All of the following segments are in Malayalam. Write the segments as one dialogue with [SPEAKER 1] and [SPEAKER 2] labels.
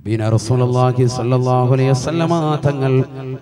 [SPEAKER 1] ബീന റസൂലുള്ളാഹി സ്വല്ലല്ലാഹു അലൈഹി വസല്ലമ തങ്ങൾ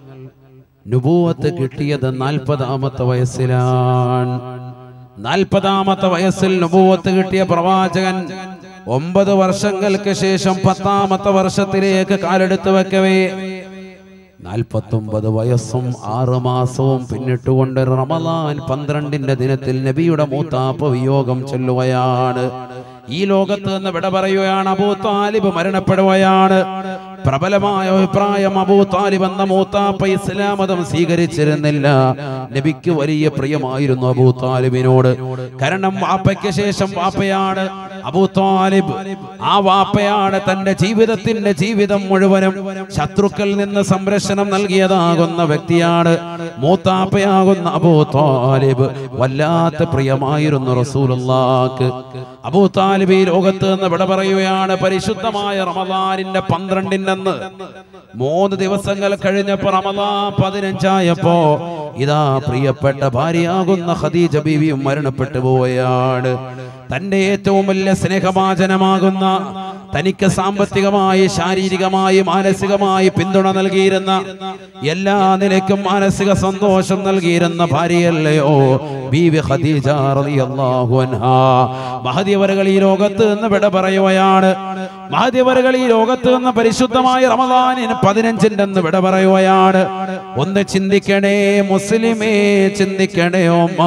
[SPEAKER 1] നുബൂവത്ത് കിട്ടിയത് നാൽപ്പതാമത്തെ വയസ്സിലാണ് നാൽപ്പതാമത്തെ വയസ്സിൽ നുബൂവത്ത് കിട്ടിയ പ്രവാചകൻ ഒമ്പത് വർഷങ്ങൾക്ക് ശേഷം പത്താമത്തെ വർഷത്തിലേക്ക് കാലെടുത്ത് വെക്കവേ നാൽപ്പത്തൊമ്പത് വയസ്സും ആറ് മാസവും പിന്നിട്ടുകൊണ്ട് റമദാൻ പന്ത്രണ്ടിന്റെ ദിനത്തിൽ നബിയുടെ മൂത്താപ്പ വിയോഗം ചൊല്ലുകയാണ് ഈ ലോകത്ത് നിന്ന് വിട പറയുകയാണ് അബൂ താലിബ് മരണപ്പെടുകയാണ് പ്രബലമായ അഭിപ്രായം അബൂ താലിബ് എന്ന മൂത്താപ്പ ഇസ്ലാം മതം സ്വീകരിച്ചിരുന്നില്ല നബിക്ക് വലിയ പ്രിയമായിരുന്നു അബൂ താലിബിനോട് കാരണം വാപ്പയ്ക്ക് ശേഷം വാപ്പയാണ് അബൂ താലിബ് ആ വാപ്പയാണ് തന്റെ ജീവിതത്തിന്റെ ജീവിതം മുഴുവനും ശത്രുക്കളിൽ നിന്ന് സംരക്ഷണം നൽകിയതാകുന്ന വ്യക്തിയാണ് മൂത്താപ്പയാകുന്ന അബൂ താലിബ് വല്ലാത്ത പ്രിയമായിരുന്നു റസൂലുള്ളാക്ക് അബൂ താലിബ് ഈ ലോകത്ത് നിന്ന് വിട പറയുകയാണ് പരിശുദ്ധമായ റമദാനിന്റെ പന്ത്രണ്ടിനെന്ന് മൂന്ന് ദിവസങ്ങൾ കഴിഞ്ഞപ്പോ റമദാൻ പതിനഞ്ചായപ്പോ ഇതാ പ്രിയപ്പെട്ട ഭാര്യയാകുന്ന ഖദീജ ബീവിയും മരണപ്പെട്ടു പോവുകയാണ് തന്റെ ഏറ്റവും വലിയ സ്നേഹഭാചനമാകുന്ന തനിക്ക് സാമ്പത്തികമായി ശാരീരികമായി മാനസികമായി പിന്തുണ നൽകിയിരുന്ന എല്ലാ നിലയ്ക്കും മാനസിക സന്തോഷം നൽകിയിരുന്ന ഭാര്യയല്ലയോ ബീവി ഖദീജ റളിയല്ലാഹു അൻഹാ മഹദിയവറുകൾ ഈ ലോകത്ത് നിന്ന് വിട പറയുകയാണ് മഹദിയവറുകൾ ഈ ലോകത്ത് നിന്ന് പരിശുദ്ധമായ റമദാനിന് പതിനഞ്ചിന്റെ അന്ന് വിട പറയുകയാണ് ഒന്ന് ചിന്തിക്കണേ മുസ്ലിമേ ചിന്തിക്കണേ ഓമ്മ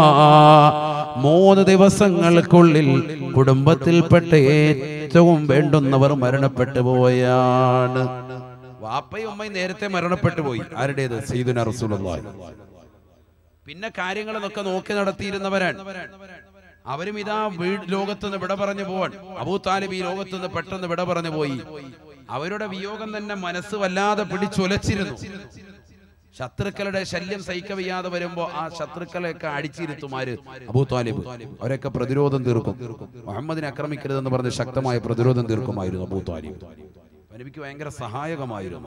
[SPEAKER 1] മൂന്ന് ദിവസങ്ങൾക്കുള്ളിൽ കുടുംബത്തിൽപ്പെട്ട ഏറ്റവും വേണ്ടുന്നവർ മരണപ്പെട്ടു പോയാണ് വാപ്പയും ഉമ്മയും നേരത്തെ മരണപ്പെട്ടു പോയി ആരുടേത് സീദുന റസൂലുള്ളാഹി പിന്നെ കാര്യങ്ങളൊക്കെ നോക്കി നടത്തിയിരുന്നവരാണ് അവരും ഇതാ വീട് ലോകത്ത് നിന്ന് വിട പറഞ്ഞു പോവാൻ അബൂ താലിബ് ഈ ലോകത്ത് നിന്ന് പെട്ടെന്ന് വിട പറഞ്ഞു പോയി അവരുടെ വിയോഗം തന്നെ മനസ്സ് വല്ലാതെ പിടിച്ചുലച്ചിരുന്നു ശത്രുക്കളുടെ ശല്യം സഹിക്കവയ്യാതെ വരുമ്പോ ആ ശത്രുക്കളെയൊക്കെ അടിച്ചിരുത്തുമാര് അബൂ താലിബ് അവരൊക്കെ പ്രതിരോധം തീർക്കും മുഹമ്മദിനെ ആക്രമിക്കരുതെന്ന് പറഞ്ഞ് ശക്തമായ പ്രതിരോധം തീർക്കുമായിരുന്നു അബൂ താലിബ് എനിക്ക് ഭയങ്കര സഹായകമായിരുന്നു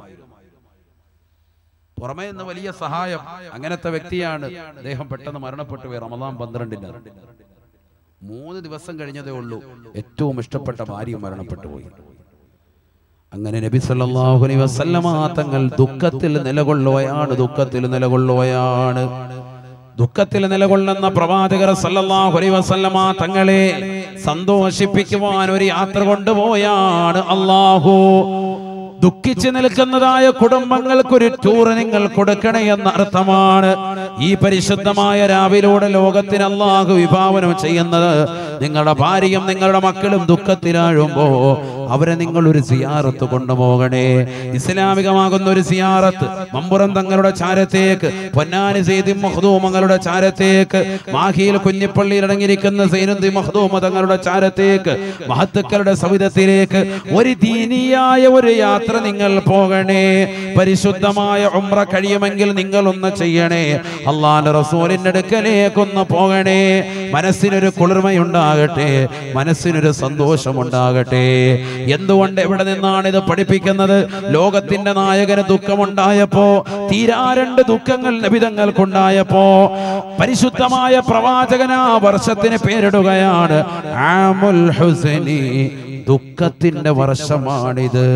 [SPEAKER 1] പുറമേ നിന്ന് വലിയ സഹായം അങ്ങനത്തെ വ്യക്തിയാണ് അദ്ദേഹം പെട്ടെന്ന് മരണപ്പെട്ടു പോയി റമദാൻ പന്ത്രണ്ടിന് മൂന്ന് ദിവസം കഴിഞ്ഞതേ ഉള്ളൂ ഏറ്റവും ഇഷ്ടപ്പെട്ട ഭാര്യ മരണപ്പെട്ടു പോയി അങ്ങനെ നബി സല്ലല്ലാഹു അലൈഹി വസല്ലമ തങ്ങൾ ദുഃഖത്തിൽ നിലകൊള്ളുകയാണ് ദുഃഖത്തിൽ നിലകൊള്ളുകയാണ് ദുഃഖത്തിൽ നിലകൊള്ളുന്ന പ്രവാചകർ സല്ലല്ലാഹു അലൈഹി വസല്ലമ തങ്ങളെ സന്തോഷിപ്പിക്കുവാൻ ഒരു യാത്ര കൊണ്ടുപോയാണ് അല്ലാഹു ദുഃഖിച്ചു നിൽക്കുന്നതായ കുടുംബങ്ങൾക്കൊരു ടൂർ നിങ്ങൾ കൊടുക്കണേ എന്ന അർത്ഥമാണ് ഈ പരിശുദ്ധമായ രാവിലൂടെ ലോകത്തിന് അള്ളാഹു വിഭാവനം ചെയ്യുന്നത് നിങ്ങളുടെ ഭാര്യയും നിങ്ങളുടെ മക്കളും ദുഃഖത്തിലാഴുമ്പോ അവരെ നിങ്ങൾ ഒരു സിയാറത്ത് കൊണ്ടുപോകണേ ഇസ്ലാമികമാകുന്ന ഒരു സിയാറത്ത് മമ്പുറം തങ്ങളുടെ ചാരത്തേക്ക് പൊന്നാനി സെയ്തി മഹദൂമങ്ങളുടെ ചാരത്തേക്ക് മാഹിയിൽ കുഞ്ഞിപ്പള്ളിയിൽ അടങ്ങിയിരിക്കുന്ന സൈനന്തി മഹദൂമ തങ്ങളുടെ ചാരത്തേക്ക് മഹത്തുക്കളുടെ സവിധത്തിലേക്ക് ഒരു ദീനിയായ ഒരു യാത്ര നിങ്ങൾ പോകണേ പരിശുദ്ധമായ ഉംറ കഴിയുമെങ്കിൽ നിങ്ങൾ ഒന്ന് ചെയ്യണേ അള്ളാന്റെ റസൂലിന്റെ അടുക്കലേക്കൊന്ന് പോകണേ മനസ്സിനൊരു കുളിർമയുണ്ടാകട്ടെ മനസ്സിനൊരു സന്തോഷമുണ്ടാകട്ടെ എന്തുകൊണ്ട് എവിടെ നിന്നാണ് ഇത് പഠിപ്പിക്കുന്നത് ലോകത്തിന്റെ നായകന് ദുഃഖമുണ്ടായപ്പോ തീരാ രണ്ട് ദുഃഖങ്ങൾ നബിതങ്ങൾക്കുണ്ടായപ്പോ പരിശുദ്ധമായ പ്രവാചകൻ ആ വർഷത്തിന് പേരിടുകയാണ് ആമുൽ ഹുസൈനി ദുഃഖത്തിന്റെ വർഷമാണിത്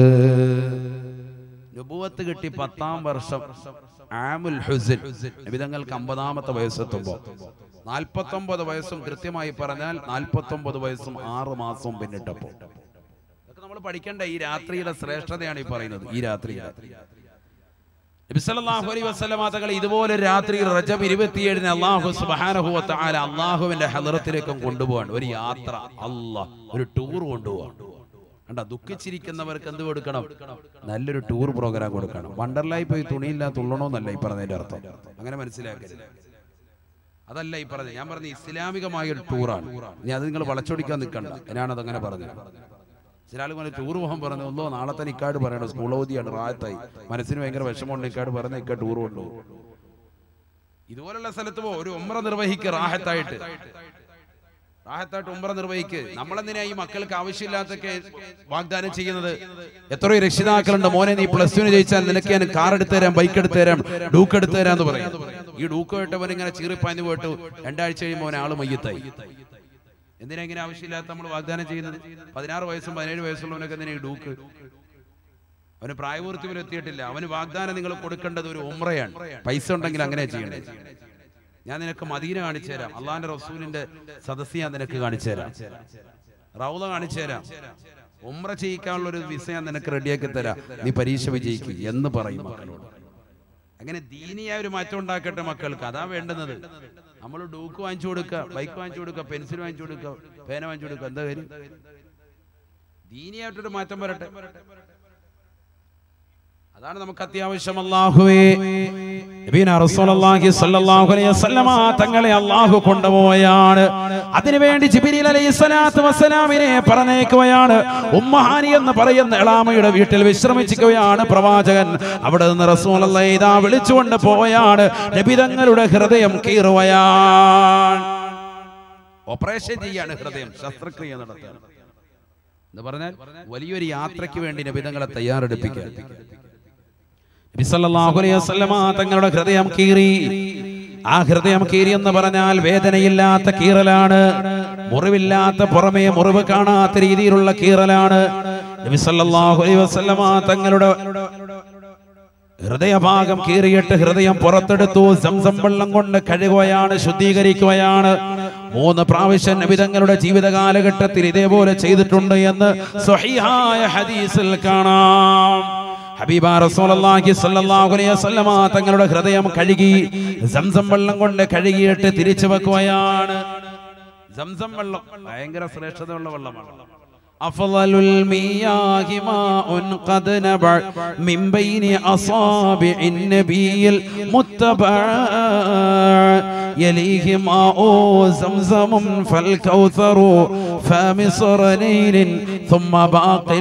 [SPEAKER 1] നുബുവത്ത് കിട്ടി പത്താം വർഷം ആമുൽ ഹുസൻ നബിതങ്ങൾക്ക് അമ്പതാമത്തെ വയസ്സെത്തുമ്പോ നാൽപ്പത്തൊമ്പത് വയസ്സും കൃത്യമായി പറഞ്ഞാൽ നാൽപ്പത്തൊമ്പത് വയസ്സും ആറ് മാസവും പിന്നിട്ടപ്പോ ഇതൊക്കെ നമ്മൾ പഠിക്കേണ്ട ഈ രാത്രിയുടെ ശ്രേഷ്ഠതയാണ് ഈ പറയുന്നത് ഈ രാത്രിയുടെ നബിസല്ലല്ലാഹു അലൈഹി വസല്ലമ തങ്ങൾ ഇതുപോലെ രാത്രി റജബ് ഇരുപത്തിയേഴിന് അള്ളാഹു സുബ്ഹാനഹു വ തആല അള്ളാഹുവിന്റെ ഹദറത്തിലേക്കും കൊണ്ടുപോവാണ് ഒരു യാത്ര അല്ലാഹ് ഒരു ടൂർ കൊണ്ടുപോവാണ് കണ്ട ദുഃഖിച്ചിരിക്കുന്നവർക്ക് എന്ത് കൊടുക്കണം നല്ലൊരു ടൂർ പ്രോഗ്രാം കൊടുക്കണം വണ്ടർലായി പോയി തുണിയില്ല തുള്ളണോന്നല്ല ഈ പറഞ്ഞതിന്റെ അർത്ഥം അങ്ങനെ മനസ്സിലാക്കരുത് അതല്ല ഈ പറഞ്ഞത് ഞാൻ പറഞ്ഞ ഇസ്ലാമികമായ ഒരു ടൂറാണ് ഇനി അത് നിങ്ങൾ വളച്ചൊടിക്കാൻ നിൽക്കണ്ട ഞാനത് അങ്ങനെ പറഞ്ഞത് ചില ആളുകൾ ടൂർ പോകാൻ പറഞ്ഞു ഒന്നോ നാളെ തന്നെ ഇക്കാട് പറയണം സ്കൂൾ അവധിയാണ് റായത്തായി മനസ്സിന് ഭയങ്കര വിഷമമുണ്ട് ഇക്കാട് പറഞ്ഞ ഇക്ക ടൂർ കൊണ്ടുപോകും ഇതുപോലുള്ള സ്ഥലത്ത് പോ ഒരു ഉമ്ര നിർവഹിക്ക് റാഹത്തായിട്ട് റാഹത്തായിട്ട് ഉമ്ര നിർവഹിക്ക് നമ്മളെന്തിനാ ഈ മക്കൾക്ക് ആവശ്യമില്ലാത്തൊക്കെ വാഗ്ദാനം ചെയ്യുന്നത് എത്രയോ രക്ഷിതാക്കളുണ്ട് മോനെ നീ പ്ലസ് ടുന് ജയിച്ചാൽ നിനക്ക് ഞാൻ കാർ എടുത്തു തരാം ബൈക്ക് എടുത്തു തരാം ഡൂക്ക് എടുത്തു തരാം എന്ന് പറയും ഈ ഡൂക്ക് കേട്ടവൻ ഇങ്ങനെ ചീറിപ്പാഞ്ഞു പോയിട്ട് രണ്ടാഴ്ച കഴിയുമ്പോൾ അവൻ ആള് മയ്യത്തായി എന്തിനാ ഇങ്ങനെ ആവശ്യമില്ലാത്ത നമ്മൾ വാഗ്ദാനം ചെയ്യുന്നത് പതിനാറ് വയസ്സും പതിനേഴ് വയസ്സുള്ളവനൊക്കെ എന്തിനാ ഈ ഡൂക്ക് അവന് പ്രായപൂർത്തി എത്തിയിട്ടില്ല അവന് വാഗ്ദാനം നിങ്ങൾ കൊടുക്കേണ്ടത് ഒരു ഉമ്രയാണ് പൈസ ഉണ്ടെങ്കിൽ അങ്ങനെ ചെയ്യണ്ടേ ഞാൻ നിനക്ക് മദീന കാണിച്ചു തരാം അള്ളാന്റെ റസൂലിന്റെ സദസ്സ് ഞാൻ നിനക്ക് കാണിച്ചു തരാം റൗള കാണിച്ചു തരാം ഉമ്ര ചെയ്യിക്കാനുള്ള ഒരു വിസ ഞാൻ നിനക്ക് റെഡിയാക്കി തരാം നീ പരീക്ഷ വിജയിക്കും എന്ന് പറയും മക്കളോട് അങ്ങനെ ദീനിയായ ഒരു മാറ്റം ഉണ്ടാക്കട്ടെ മക്കൾക്ക് അതാ വേണ്ടുന്നത് നമ്മൾ ഡൂക്ക് വാങ്ങിച്ചു കൊടുക്കുക ബൈക്ക് വാങ്ങിച്ചു കൊടുക്കുക പെൻസിൽ വാങ്ങിച്ചു കൊടുക്കുക പേന വാങ്ങിച്ചു കൊടുക്കുക എന്താ കാര്യം ദീനിയായിട്ടൊരു മാറ്റം വരട്ടെ അതാണ് നമുക്ക് അത്യാവശ്യം അല്ലാഹുവേ നബീന റസൂലുള്ളാഹി സ്വല്ലല്ലാഹു അലൈഹി വസല്ലമ തങ്ങളെ അല്ലാഹു കൊണ്ടുപോയാണ് അതിനുവേണ്ടി ജിബ്രീൽ അലൈഹി സ്വലാത്തു വസ്സലാമിനെ പറഞ്ഞേക്കുകയാണ് ഉമ്മഹാനി എന്ന് പറയുന്ന എളാമയുടെ വീട്ടിൽ വിശ്രമിച്ചിരിക്കുകയാണ് പ്രവാചകൻ അവിടെ നിന്ന് റസൂലുള്ളാഹി ഇതാ വിളിച്ചുകൊണ്ട് പോയാണ് നബി തങ്ങളുടെ ഹൃദയം കീറുകയാണ് ഓപ്പറേഷൻ ചെയ്യാണ് ഹൃദയം ശസ്ത്രക്രിയ നടത്തുകയാണ് എന്ന് പറഞ്ഞാൽ വലിയൊരു യാത്രയ്ക്ക് വേണ്ടി നബിതങ്ങളെ തയ്യാറെടുപ്പിക്കുക നബി സല്ലല്ലാഹു അലൈഹി വസല്ലമ തങ്ങളുടെ ഹൃദയം കീറി ആ ഹൃദയം കീറി എന്ന് പറഞ്ഞാൽ വേദനയില്ലാത്ത കീറലാണ് മുറിവില്ലാത്ത പുറമേ മുറിവ് കാണാത്ത രീതിയിലുള്ള കീറലാണ് നബി സല്ലല്ലാഹു അലൈഹി വസല്ലമ തങ്ങളുടെ ഹൃദയഭാഗം കീറിയിട്ട് ഹൃദയം പുറത്തെടുത്തു സംസം വെള്ളം കൊണ്ട് കഴുകുകയാണ് ശുദ്ധീകരിക്കുകയാണ് മൂന്ന് പ്രാവശ്യം നബിതങ്ങളുടെ ജീവിത കാലഘട്ടത്തിൽ ഇതേപോലെ ചെയ്തിട്ടുണ്ട് എന്ന് സ്വഹീഹായ ഹദീസിൽ കാണാം ഹബീബ റസൂലുള്ളാഹി സ്വല്ലല്ലാഹു അലൈഹി വസല്ലമ തങ്ങളുടെ ഹൃദയം കഴുകി സംസം വെള്ളം കൊണ്ട് കഴുകിയിട്ട് തിരിച്ചു വെക്കുകയാണ് സംസം വെള്ളം ഭയങ്കര ശ്രേഷ്ഠതയുള്ള വെള്ളമാണ് أفضل المياه ماء قد نبع من بين أصابع النبي المتبع يليه ماء زمزم فالكوثر فمصر نيل ثم باقي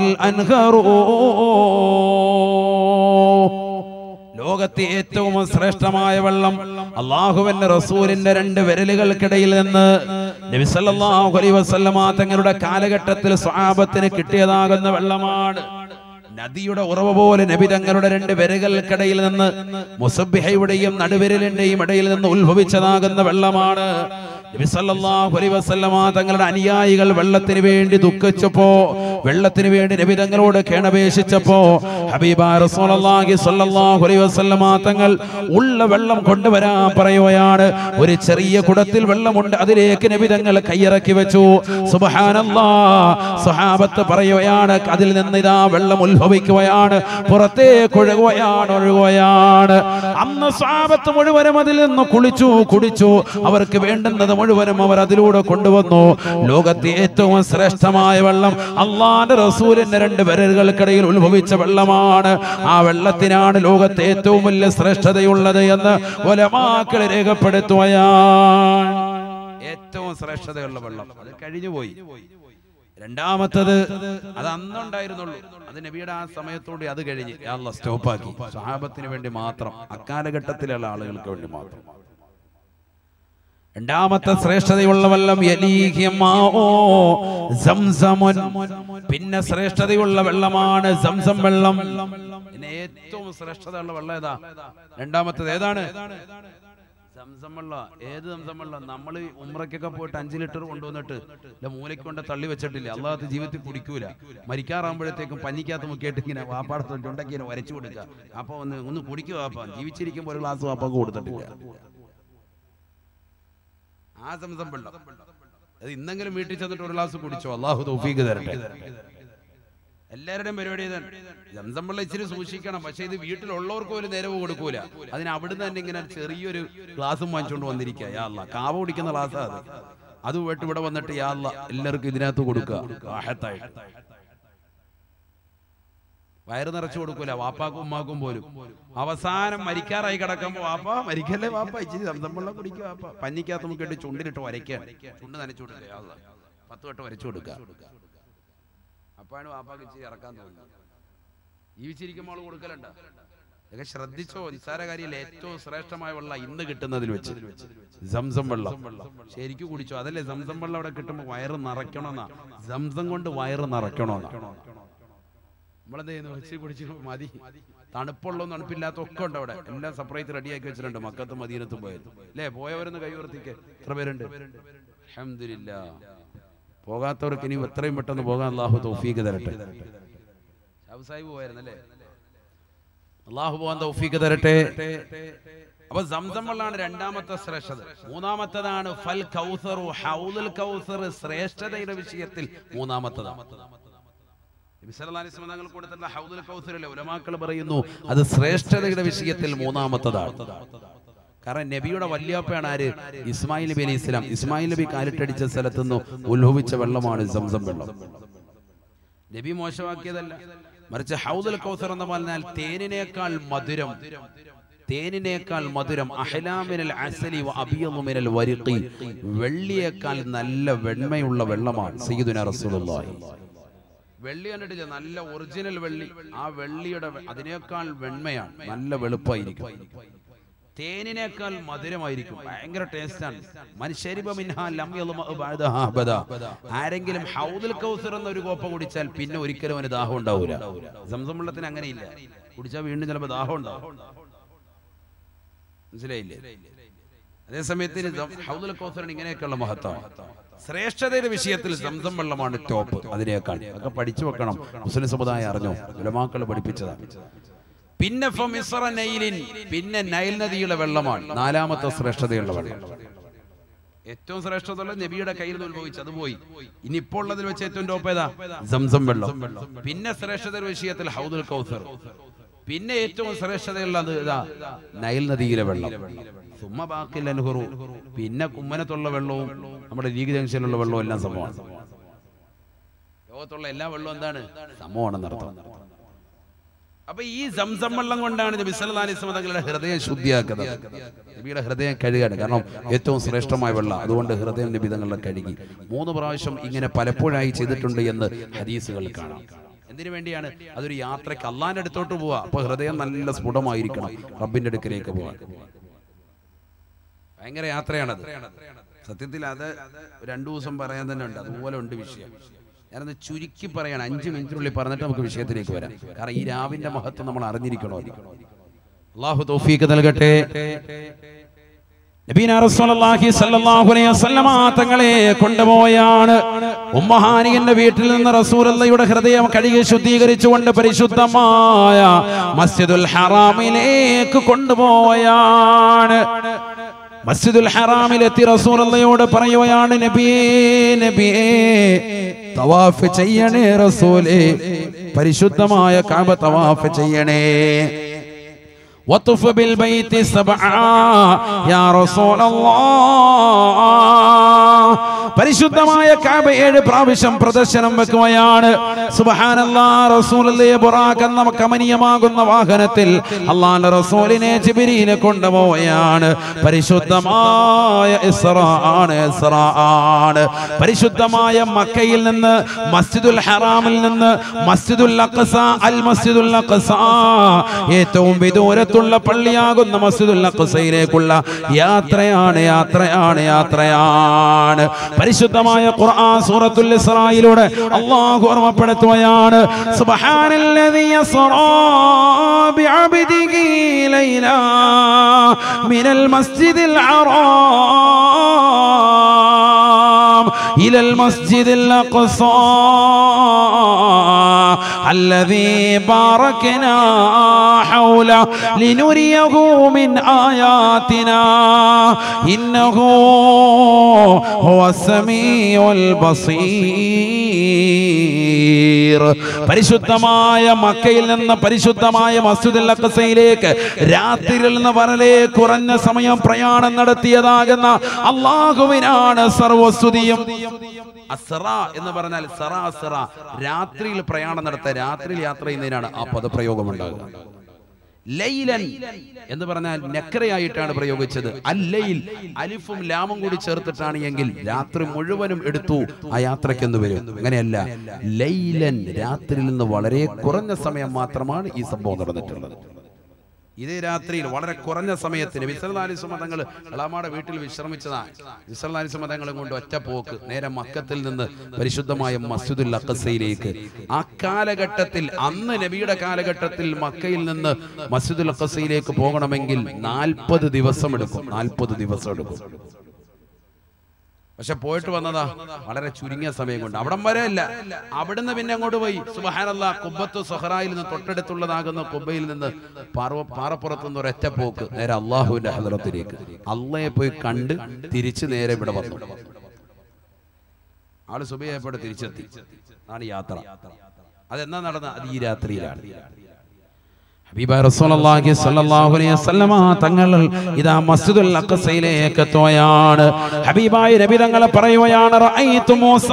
[SPEAKER 1] الأنهر ലോകത്തെ ഏറ്റവും ശ്രേഷ്ഠമായ വെള്ളം അള്ളാഹുവിന്റെ റസൂലിന്റെ രണ്ട് വിരലുകൾക്കിടയിൽ നിന്ന് നബി സല്ലല്ലാഹു അലൈഹി വസല്ലമ തങ്ങളുടെ കാലഘട്ടത്തിൽ സ്വഹാബത്തിന് കിട്ടിയതാകുന്ന വെള്ളമാണ് നദിയുടെ ഉറവ പോലെ നബി തങ്ങളുടെ രണ്ട് വിരകൾക്കിടയിൽ നിന്ന് മുസബിഹയുടെയും നടുവിരലിന്റെയും ഇടയിൽ നിന്ന് ഉത്ഭവിച്ചതാകുന്ന വെള്ളമാണ് നബി സല്ലല്ലാഹു അലൈഹി വസല്ലമ തങ്ങളുടെ അനുയായികൾ വെള്ളത്തിന് വേണ്ടി ദുഃഖിച്ചപ്പോ വെള്ളത്തിന് വേണ്ടി നബി തങ്ങളോട് കേണപേക്ഷിച്ചപ്പോ ഹബീബ റസൂലുള്ളാഹി സ്വല്ലല്ലാഹു അലൈഹി വസല്ലമ തങ്ങൾ ഉള്ള വെള്ളം കൊണ്ടുവരാൻ പറയുകയാണ് ഒരു ചെറിയ കുടത്തിൽ വെള്ളമുണ്ട് അതിലേക്ക് നബി തങ്ങൾ കൈയിറക്കി വെച്ചു സുബ്ഹാനല്ലാ സ്വഹാബത്ത് പറയുകയാണ് അതിൽ നിന്ന് ഇതാ വെള്ളം ഉത്ഭവിക്കുകയാണ് പുറത്തേക്ക് ഒഴുകുകയാണ് ഒഴുകുകയാണ് അന്ന് സ്വഹാബത്ത് മുഴുവനും അതിൽ നിന്ന് കുളിച്ചു കുടിച്ചു അവർക്ക് വേണ്ടുന്നത് മുഴുവനും അവർ അതിലൂടെ കൊണ്ടുവന്നു ലോകത്തെ ഏറ്റവും ശ്രേഷ്ഠമായ വെള്ളം അള്ളാന്റെ റസൂലിന്റെ രണ്ട് വിരലുകൾക്കിടയിൽ ഉത്ഭവിച്ച വെള്ളമാണ് ആ വെള്ളത്തിനാണ് ലോകത്തെ ഏറ്റവും വലിയ ശ്രേഷ്ഠതയുള്ളത് എന്ന് ഒലമാക്കൾ രേഖപ്പെടുത്തുകയാണ് ഏറ്റവും ശ്രേഷ്ഠതയുള്ള വെള്ളം അത് കഴിഞ്ഞുപോയി രണ്ടാമത്തത് അത് അന്നുണ്ടായിരുന്നുള്ളൂ അത് നബിയുടെ ആ സമയത്തോടെ അത് കഴിഞ്ഞ് സ്റ്റോപ്പാക്കി സഹാബത്തിന് വേണ്ടി മാത്രം അക്കാലഘട്ടത്തിലുള്ള ആളുകൾക്ക് വേണ്ടി മാത്രം രണ്ടാമത്തെ ശ്രേഷ്ഠതയുള്ള വെള്ളം യലീഹി മാഓ സംസമുൻ. പിന്നെ ശ്രേഷ്ഠതയുള്ള വെള്ളമാണ് സംസം വെള്ളം പിന്നെ ഏറ്റവും ശ്രേഷ്ഠതയുള്ള വെള്ളം ഏതാ രണ്ടാമത്തത് ഏതാണ് സംസം വെള്ളം ഏത് സംസം വെള്ളം നമ്മൾ ഉമ്രക്കൊക്കെ പോയിട്ട് അഞ്ച് ലിറ്റർ കൊണ്ടുവന്നിട്ട് ഇല്ല മൂലയ്ക്ക് കൊണ്ട് തള്ളി വെച്ചിട്ടില്ല അള്ളാഹത്ത് ജീവിതത്തിൽ കുടിക്കൂല മരിക്കാറാകുമ്പോഴത്തേക്കും പഞ്ഞിക്കകത്ത് മുക്കിയിട്ട് ഇങ്ങനെ വാപ്പാടത്ത് ചുണ്ടക്കി ഇങ്ങനെ വരച്ചു കൊടുക്കുക അപ്പൊ ഒന്ന് ഒന്ന് കുടിക്കുക വാപ്പ ജീവിച്ചിരിക്കുമ്പോൾ ഒരു ഗ്ലാസ് വാപ്പാക്ക് കൊടുത്തിട്ടില്ല ആ സംസം വെള്ളം അത് ഇന്നെങ്കിലും വീട്ടിൽ ചെന്നിട്ട് ഒരു ഗ്ലാസ് കുടിച്ചോ അള്ളാഹു തൗഫീഖ് തരട്ടെ എല്ലാവരുടെയും പരിപാടി ഇതാണ് സംസം വെള്ളം ഇച്ചിരി സൂക്ഷിക്കണം പക്ഷെ ഇത് വീട്ടിലുള്ളവർക്ക് ഒരു നേരവ് കൊടുക്കൂല അതിന് അവിടുന്ന് തന്നെ ഇങ്ങനെ ചെറിയൊരു ഗ്ലാസും വാങ്ങിച്ചുകൊണ്ട് വന്നിരിക്കുക യാ അല്ലാ കാവ കുടിക്കുന്ന ഗ്ലാസ്സാ അത് അത് പോയിട്ട് ഇവിടെ വന്നിട്ട് യാ അല്ലാ എല്ലാവർക്കും ഇതിനകത്ത് കൊടുക്കുക ആഹത്തായിട്ട് വയറ് നിറച്ചു കൊടുക്കൂല വാപ്പാക്കും ഉമ്മാക്കും പോലും അവസാനം മരിക്കാറായി കിടക്കുമ്പോ വാപ്പ മരിക്കല്ലേ വാപ്പ ഇച്ചിരി സംസം വെള്ളം കുടിക്കുക വാപ്പ പഞ്ഞിക്കകത്ത് മുക്കിട്ട് ചുണ്ടിലിട്ട് വരയ്ക്കാൻ ചുണ്ട് നനച്ചു കൊടുക്കുക യാ അല്ലാ. പത്ത് വട്ടം വരച്ചു കൊടുക്കുക അപ്പാണ് വാപ്പാക്ക് ഇച്ചിരി ഇറക്കാൻ തോന്നുന്നത് ജീവിച്ചിരിക്കുമ്പോൾ കൊടുക്കലുണ്ട ഇതൊക്കെ ശ്രദ്ധിച്ചോ നിസ്സാര കാര്യമില്ല ഏറ്റവും ശ്രേഷ്ഠമായ വെള്ളം ഇന്ന് കിട്ടുന്നതിൽ വെച്ച് സംസം വെള്ളം ശരിക്കും കുടിച്ചോ അതല്ലേ സംസം വെള്ളം അവിടെ കിട്ടുമ്പോൾ വയറ് നിറയ്ക്കണമെന്നാ സംസം കൊണ്ട് വയറ് നിറയ്ക്കണമെന്നാ നമ്മളെന്ത് ചെയ്യുന്നു വെച്ച് കുടിച്ച് മതി തണുപ്പുള്ളതും തണുപ്പില്ലാത്ത ഒക്കെ ഉണ്ട് അവിടെ എല്ലാം സെപ്പറേറ്റ് റെഡിയാക്കി വെച്ചിട്ടുണ്ട് മക്കത്തും മദീനത്തും പോയത് അല്ലേ പോയവരൊന്ന് കൈവർത്തിക്ക് എത്ര പേരുണ്ട് അൽഹംദുലില്ലാ പോകാത്തവർക്ക് ഇനി എത്രയും പെട്ടെന്ന് പോകാൻ അള്ളാഹു തൗഫീഖ് തരട്ടെ ഷാബു സാഹിബ് പോയായിരുന്നല്ലേ അള്ളാഹു പോകാൻ തൗഫീക്ക് തരട്ടെ അപ്പൊ സംസം വെള്ളമാണ് രണ്ടാമത്തെ ശ്രേഷ്ഠത മൂന്നാമത്തതാണ് ഫൽ കൗസറു ഹൗലുൽ കൗസർ ശ്രേഷ്ഠതയുടെ വിഷയത്തിൽ മൂന്നാമത്തതാണ് നബി സല്ലല്ലാഹു അലൈഹി വസല്ലം തങ്ങൾ കൊടുത്തിട്ടുള്ള ഹൗദുൽ കൗസറിലെ ഉലമാക്കൾ പറയുന്നു അത് ശ്രേഷ്ഠതയുടെ വിഷയത്തിൽ മൂന്നാമത്തതാണ് കാരണം നബിയുടെ വല്യാപ്പയാണ് ആര് ഇസ്മായിൽ നബി അലൈഹി ഇസ്ലാം ഇസ്മായിൽ നബി കാലിട്ടടിച്ച സ്ഥലത്തു നിന്ന് ഉത്ഭവിച്ച വെള്ളമാണ് സംസം വെള്ളം നബി മോശമാക്കിയതല്ല മറിച്ച് ഹൗദുൽ കൗസർ എന്ന് പറഞ്ഞാൽ തേനിനേക്കാൾ മധുരം തേനിനേക്കാൾ മധുരം അഹ്ലാമിനൽ അസലി വ അബിയദു മിനൽ വരിഖി വെള്ളിയേക്കാൾ നല്ല വെണ്മയുള്ള വെള്ളമാണ് സയ്യിദുന റസൂലുള്ളാഹി വെള്ളി കണ്ടിട്ടില്ല നല്ല ഒറിജിനൽ വെള്ളി ആ വെള്ളിയുടെ വെ- അതിനേക്കാൾ വെണ്മയാണ് നല്ല വെളുപ്പായിരിക്കും തേനിനേക്കാൾ മധുരമായിരിക്കും ഭയങ്കര ടേസ്റ്റാണ് മനുഷ്യരിബ മിൻഹാ ലം യദ്മഅ ബഅദഹാ അബദാ. ആരെങ്കിലും ഹൗദുൽ കൗസർ എന്ന ഒരു കോപ്പ കുടിച്ചാൽ പിന്നെ ഒരിക്കലും അവന് ദാഹം ഉണ്ടാവില്ല സംസം വെള്ളത്തിന് അങ്ങനെയില്ല കുടിച്ചാൽ വീണ്ടും ചിലപ്പോൾ ദാഹം ഉണ്ടാവും മനസ്സിലായില്ലേ അതേ സമയത്തിന് ഹൗദുൽ കൗസറിന് ഇങ്ങനെയൊക്കെയുള്ള മഹത്വം ശ്രേഷ്ഠതയുടെ വിഷയത്തിൽ സംസം വെള്ളമാണ് ടോപ്പ് അതിനേക്കാൾ ഒക്കെ പഠിച്ചു വെക്കണം മുസ്ലിം സമുദായം അറിഞ്ഞോ ഉലമാക്കൾ പഠിപ്പിച്ചതാണ് പിന്നെ ഫ മിസ്ര നൈലിൻ പിന്നെ നൈൽ നദിയുടെ വെള്ളമാണ് നാലാമത്തെ ശ്രേഷ്ഠതയുള്ള വെള്ളം ഏറ്റവും ശ്രേഷ്ഠതയുള്ള നബിയുടെ കയ്യിൽ നിന്ന് ഉത്ഭവിച്ചു അത് പോയി ഇനി ഇപ്പോൾ ഉള്ളതിൽ വെച്ച് ഏറ്റവും ടോപ്പ് ഏതാ സംസം വെള്ളം പിന്നെ ശ്രേഷ്ഠതയുടെ വിഷയത്തിൽ ഹൗദുൽ കൗസർ പിന്നെ ഏറ്റവും ശ്രേഷ്ഠതയുള്ളത് ഇതാ നൈൽ നദിയിലെ വെള്ളം സുമ്മ ബാക്കിൽ അനുഹറു പിന്നെ കുമ്മനത്തുള്ള വെള്ളവും നമ്മുടെ ലീഗ് ജംഗ്ഷനിലുള്ള വെള്ളവും എല്ലാം സമമാണ് ലോകത്തുള്ള എല്ലാ വെള്ളവും എന്താണ് സമമാണെന്ന് അർത്ഥം അപ്പൊ ഈ സംസം വെള്ളം കൊണ്ടാണ് നബി സല്ലല്ലാഹു അലൈഹി വസല്ലം തങ്ങളുടെ ഹൃദയം ശുദ്ധിയാക്കുന്നത് നബിയുടെ ഹൃദയം കഴുകാണ് കാരണം ഏറ്റവും ശ്രേഷ്ഠമായ വെള്ളം അതുകൊണ്ട് ഹൃദയം നബി തങ്ങളുടെ കഴുകി മൂന്ന് പ്രാവശ്യം ഇങ്ങനെ പലപ്പോഴായി ചെയ്തിട്ടുണ്ട് എന്ന് ഹദീസുകൾ കാണാം എന്തിനു വേണ്ടിയാണ് അതൊരു യാത്രയ്ക്ക് അള്ളാന്റെ അടുത്തോട്ട് പോവാ അപ്പൊ ഹൃദയം നല്ല സ്ഫുടമായിരിക്കണം റബ്ബിന്റെ അടുക്കലേക്ക് പോവാൻ ഭയങ്കര യാത്രയാണത് സത്യത്തിൽ അത് രണ്ടു ദിവസം പറയാൻ തന്നെ ഉണ്ട് അതുപോലെ ഉണ്ട് വിഷയം ഞാനത് ചുരുക്കി പറയാണ് അഞ്ച് മിനിറ്റിനുള്ളിൽ പറഞ്ഞിട്ട് നമുക്ക് വിഷയത്തിലേക്ക് വരാം കാരണം ഈ രാവിന്റെ മഹത്വം നമ്മൾ അറിഞ്ഞിരിക്കണോ അള്ളാഹു തൗഫീക്ക് നൽകട്ടെ നബീന റസൂലുള്ളാഹി സ്വല്ലല്ലാഹു അലൈഹി വസല്ലമ തങ്ങളെ കൊണ്ടുപോയാണ് ഉമ്മഹാനിയുടെ വീട്ടിൽ നിന്ന് റസൂലുള്ളയുടെ ഹൃദയം കഴുകി ശുദ്ധീകരിച്ചുകൊണ്ട് പരിശുദ്ധമായ മസ്ജിദുൽ ഹറാമിലേക്ക് കൊണ്ടുപോയാണ് മസ്ജിദുൽ ഹറാമിലെത്തി റസൂലുള്ളയോട് പറയുകയാണ് നബിയേ നബിയേ തവാഫ് ചെയ്യണേ റസൂലേ പരിശുദ്ധമായ കഅബ തവാഫ് ചെയ്യണേ وطف بالبيت سبعا يا رسول الله പരിശുദ്ധമായ കാബ ഏഴ് പ്രാവശ്യം പ്രദർശനം വെക്കുകയാണ് സുബ്ഹാനല്ലാ റസൂലിലെ ബുറാഖ് എന്ന കമനീയമാകുന്ന വാഹനത്തിൽ അള്ളാന്റെ റസൂലിനെ ജിബിരിനെ കൊണ്ടുപോവുകയാണ് പരിശുദ്ധമായ ഇസ്രാ ആണ് ഇസ്രാ ആണ് പരിശുദ്ധമായ മക്കയിൽ നിന്ന് മസ്ജിദുൽ ഹറാമിൽ നിന്ന് മസ്ജിദുൽ അഖ്സ അൽ മസ്ജിദുൽ അഖ്സ ഏറ്റവും വിദൂരത്തുള്ള പള്ളിയാകുന്ന മസ്ജിദുൽ അഖ്സയിലേക്കുള്ള യാത്രയാണ് യാത്രയാണ് യാത്രയാണ് പരിശുദ്ധമായ ഖുർആൻ സൂറത്തുൽ ഇസ്രായിലൂടെ അല്ലാഹു ഓർമ്മപ്പെടുത്തുകയാണ് സുബ്ഹാനല്ലദീ യസ്റാ ബിഅബ്ദിഹി ലൈലാ മിനൽ മസ്ജിദിൽ ഹറാം ഇലൽ മസ്ജിദിൽ അഖ്സാ الذي باركنا حوله لنريه من آياتنا إنه هو السميع البصير പരിശുദ്ധമായ മക്കയിൽ നിന്ന് പരിശുദ്ധമായ മസ്ജിദുൽ അഖ്സയിലേക്ക് രാത്രിയിൽ നിന്ന് വളരെ കുറഞ്ഞ സമയം പ്രയാണം നടത്തിയതാകുന്ന അള്ളാഹുവിനാണ് സർവസ്തുതിയും അസ്റ എന്ന് പറഞ്ഞാൽ സറ അസ്റ രാത്രിയിൽ പ്രയാണം നടത്തുക രാത്രിയിൽ യാത്ര ചെയ്യുന്നതിനാണ് ആ പദപ്രയോഗം ഉണ്ടാകുക ലൈലൻ എന്ന് പറഞ്ഞാൽ നക്കരയായിട്ടാണ് പ്രയോഗിച്ചത് അല്ലയിൽ അലിഫും ലാമും കൂടി ചേർത്തിട്ടാണ് എങ്കിൽ രാത്രി മുഴുവനും എടുത്തു ആ യാത്രയ്ക്കെന്ന് വരും അങ്ങനെയല്ല ലൈലൻ രാത്രിയിൽ നിന്ന് വളരെ കുറഞ്ഞ സമയം മാത്രമാണ് ഈ സംഭവം നടന്നിട്ടുള്ളത് ഇതേ രാത്രിയിൽ വളരെ കുറഞ്ഞ സമയത്തിന് വിസർദാലിസ് മതങ്ങൾ എളാമാടെ വീട്ടിൽ വിശ്രമിച്ചതാണ് വിസർദാലിസ് മതങ്ങളും കൊണ്ട് ഒറ്റ പോക്ക് നേരെ മക്കത്തിൽ നിന്ന് പരിശുദ്ധമായ മസ്ജിദുൽ അഖസയിലേക്ക് ആ കാലഘട്ടത്തിൽ അന്ന് നബിയുടെ കാലഘട്ടത്തിൽ മക്കയിൽ നിന്ന് മസ്ജിദുൽ അഖസയിലേക്ക് പോകണമെങ്കിൽ നാൽപ്പത് ദിവസം എടുക്കും നാൽപ്പത് ദിവസം എടുക്കും പക്ഷെ പോയിട്ട് വന്നതാ വളരെ ചുരുങ്ങിയ സമയം കൊണ്ട് അവിടം വരെ അല്ല അവിടുന്ന് പിന്നെ അങ്ങോട്ട് പോയി സുബഹാനല്ല കുബ്ബത്ത് സഹറായിൽ നിന്ന് തൊട്ടടുത്തുള്ളതാകുന്ന കുബ്ബയിൽ നിന്ന് പാറ പാറപ്പുറത്ത് നിന്ന് ഒരൊറ്റ പോക്ക് നേരെ അള്ളാഹുവിന്റെ ഹദറത്തിലേക്ക് അള്ളയെ പോയി കണ്ട് തിരിച്ച് നേരെ ഇവിടെ വന്നു ആള് സുബയായപ്പോടെ തിരിച്ചെത്തി അതാണ് യാത്ര അതെന്നാ നടന്ന അത് ഈ രാത്രിയിലാണ് ഹബീബ റസൂലുള്ളാഹി സ്വല്ലല്ലാഹു അലൈഹി വസല്ലമ തങ്ങൾ ഇതാ മസ്ജിദുൽ അഖ്സയിലേക്ക് എത്തുകയാണ് ഹബീബായ നബി തങ്ങൾ പറയുകയാണ് റഅയ്തു മൂസ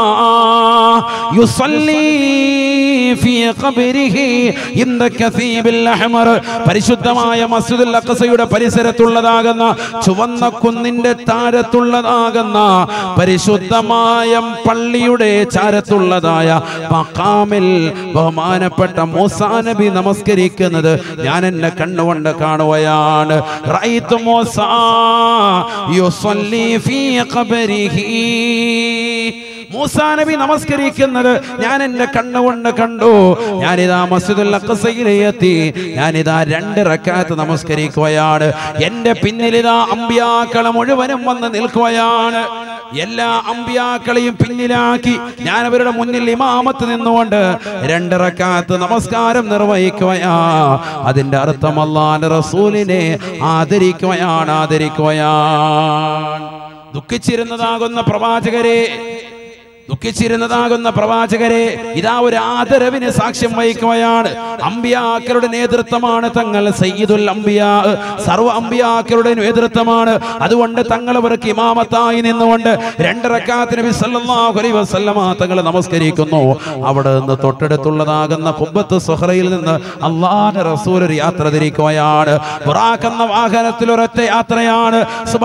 [SPEAKER 1] യുസല്ലി ഫീ ഖബരിഹി ഇൻദ കസീബിൽ അഹ്മർ പരിശുദ്ധമായ മസ്ജിദുൽ അഖ്സയുടെ പരിസരത്തുള്ളതാകുന്ന ചുവന്ന കുന്നിന്റെ താരത്തുള്ളതാകുന്ന പരിശുദ്ധമായ പള്ളിയുടെ ചാരത്തുള്ളതായ മഖാമിൽ ബഹുമാനപ്പെട്ട മൂസാ നബി നമസ്കരിക്കുന്നത് ഞാൻ എന്നെ കണ്ണുകൊണ്ട് കാണുകയാണ് റഅയ്തു മൂസാ യുസല്ലി ഫീ ഖബരിഹി മൂസാ നബി നമസ്കരിക്കുന്നത് ഞാൻ എന്റെ കണ്ണുകൊണ്ട് കണ്ടു ഞാനിതാ മസ്ജിദുൽ അഖ്സയിലെ എത്തി ഞാനിതാ രണ്ട് റക്കാത്ത് നമസ്കരിക്കുകയാണ് എന്റെ പിന്നിലിതാ അമ്പ്യാക്കളെ മുഴുവനും വന്ന് നിൽക്കുകയാണ് എല്ലാ അമ്പ്യാക്കളെയും പിന്നിലാക്കി ഞാൻ അവരുടെ മുന്നിൽ ഇമാമത്ത് നിന്നുകൊണ്ട് രണ്ട് റക്കാത്ത് നമസ്കാരം നിർവഹിക്കുകയാ അതിന്റെ അർത്ഥം അള്ളാന്റെ റസൂലിനെ ആദരിക്കുകയാണ് ആദരിക്കുകയാണ് ദുഃഖിച്ചിരുന്നതാകുന്ന പ്രവാചകരെ ദുഃഖിച്ചിരുന്നതാകുന്ന പ്രവാചകരെ ഇതാ ഒരു ആദരവിന് സാക്ഷ്യം വഹിക്കുകയാണ് അമ്പിയാക്കളുടെ നേതൃത്വമാണ് തങ്ങൾ സയ്യിദുൽ അംബിയാ സർവ്വ അമ്പിയാക്കളുടെ നേതൃത്വമാണ് അതുകൊണ്ട് തങ്ങൾ അവർക്ക് ഇമാമത്തായി നിന്നുകൊണ്ട് രണ്ടരക്കാത്ത് നബി സല്ലല്ലാഹു അലൈഹി വസല്ലമ തങ്ങൾ നമസ്കരിക്കുന്നു അവിടെ നിന്ന് തൊട്ടടുത്തുള്ളതാകുന്ന കുബ്ബത്ത് സുഹറയിൽ നിന്ന് അള്ളാഹുവിന്റെ റസൂൽ ഒരു യാത്ര തിരിക്കുകയാണ് ബുറാഖ് എന്ന വാഹനത്തിൽ ഒരൊറ്റ യാത്രയാണ്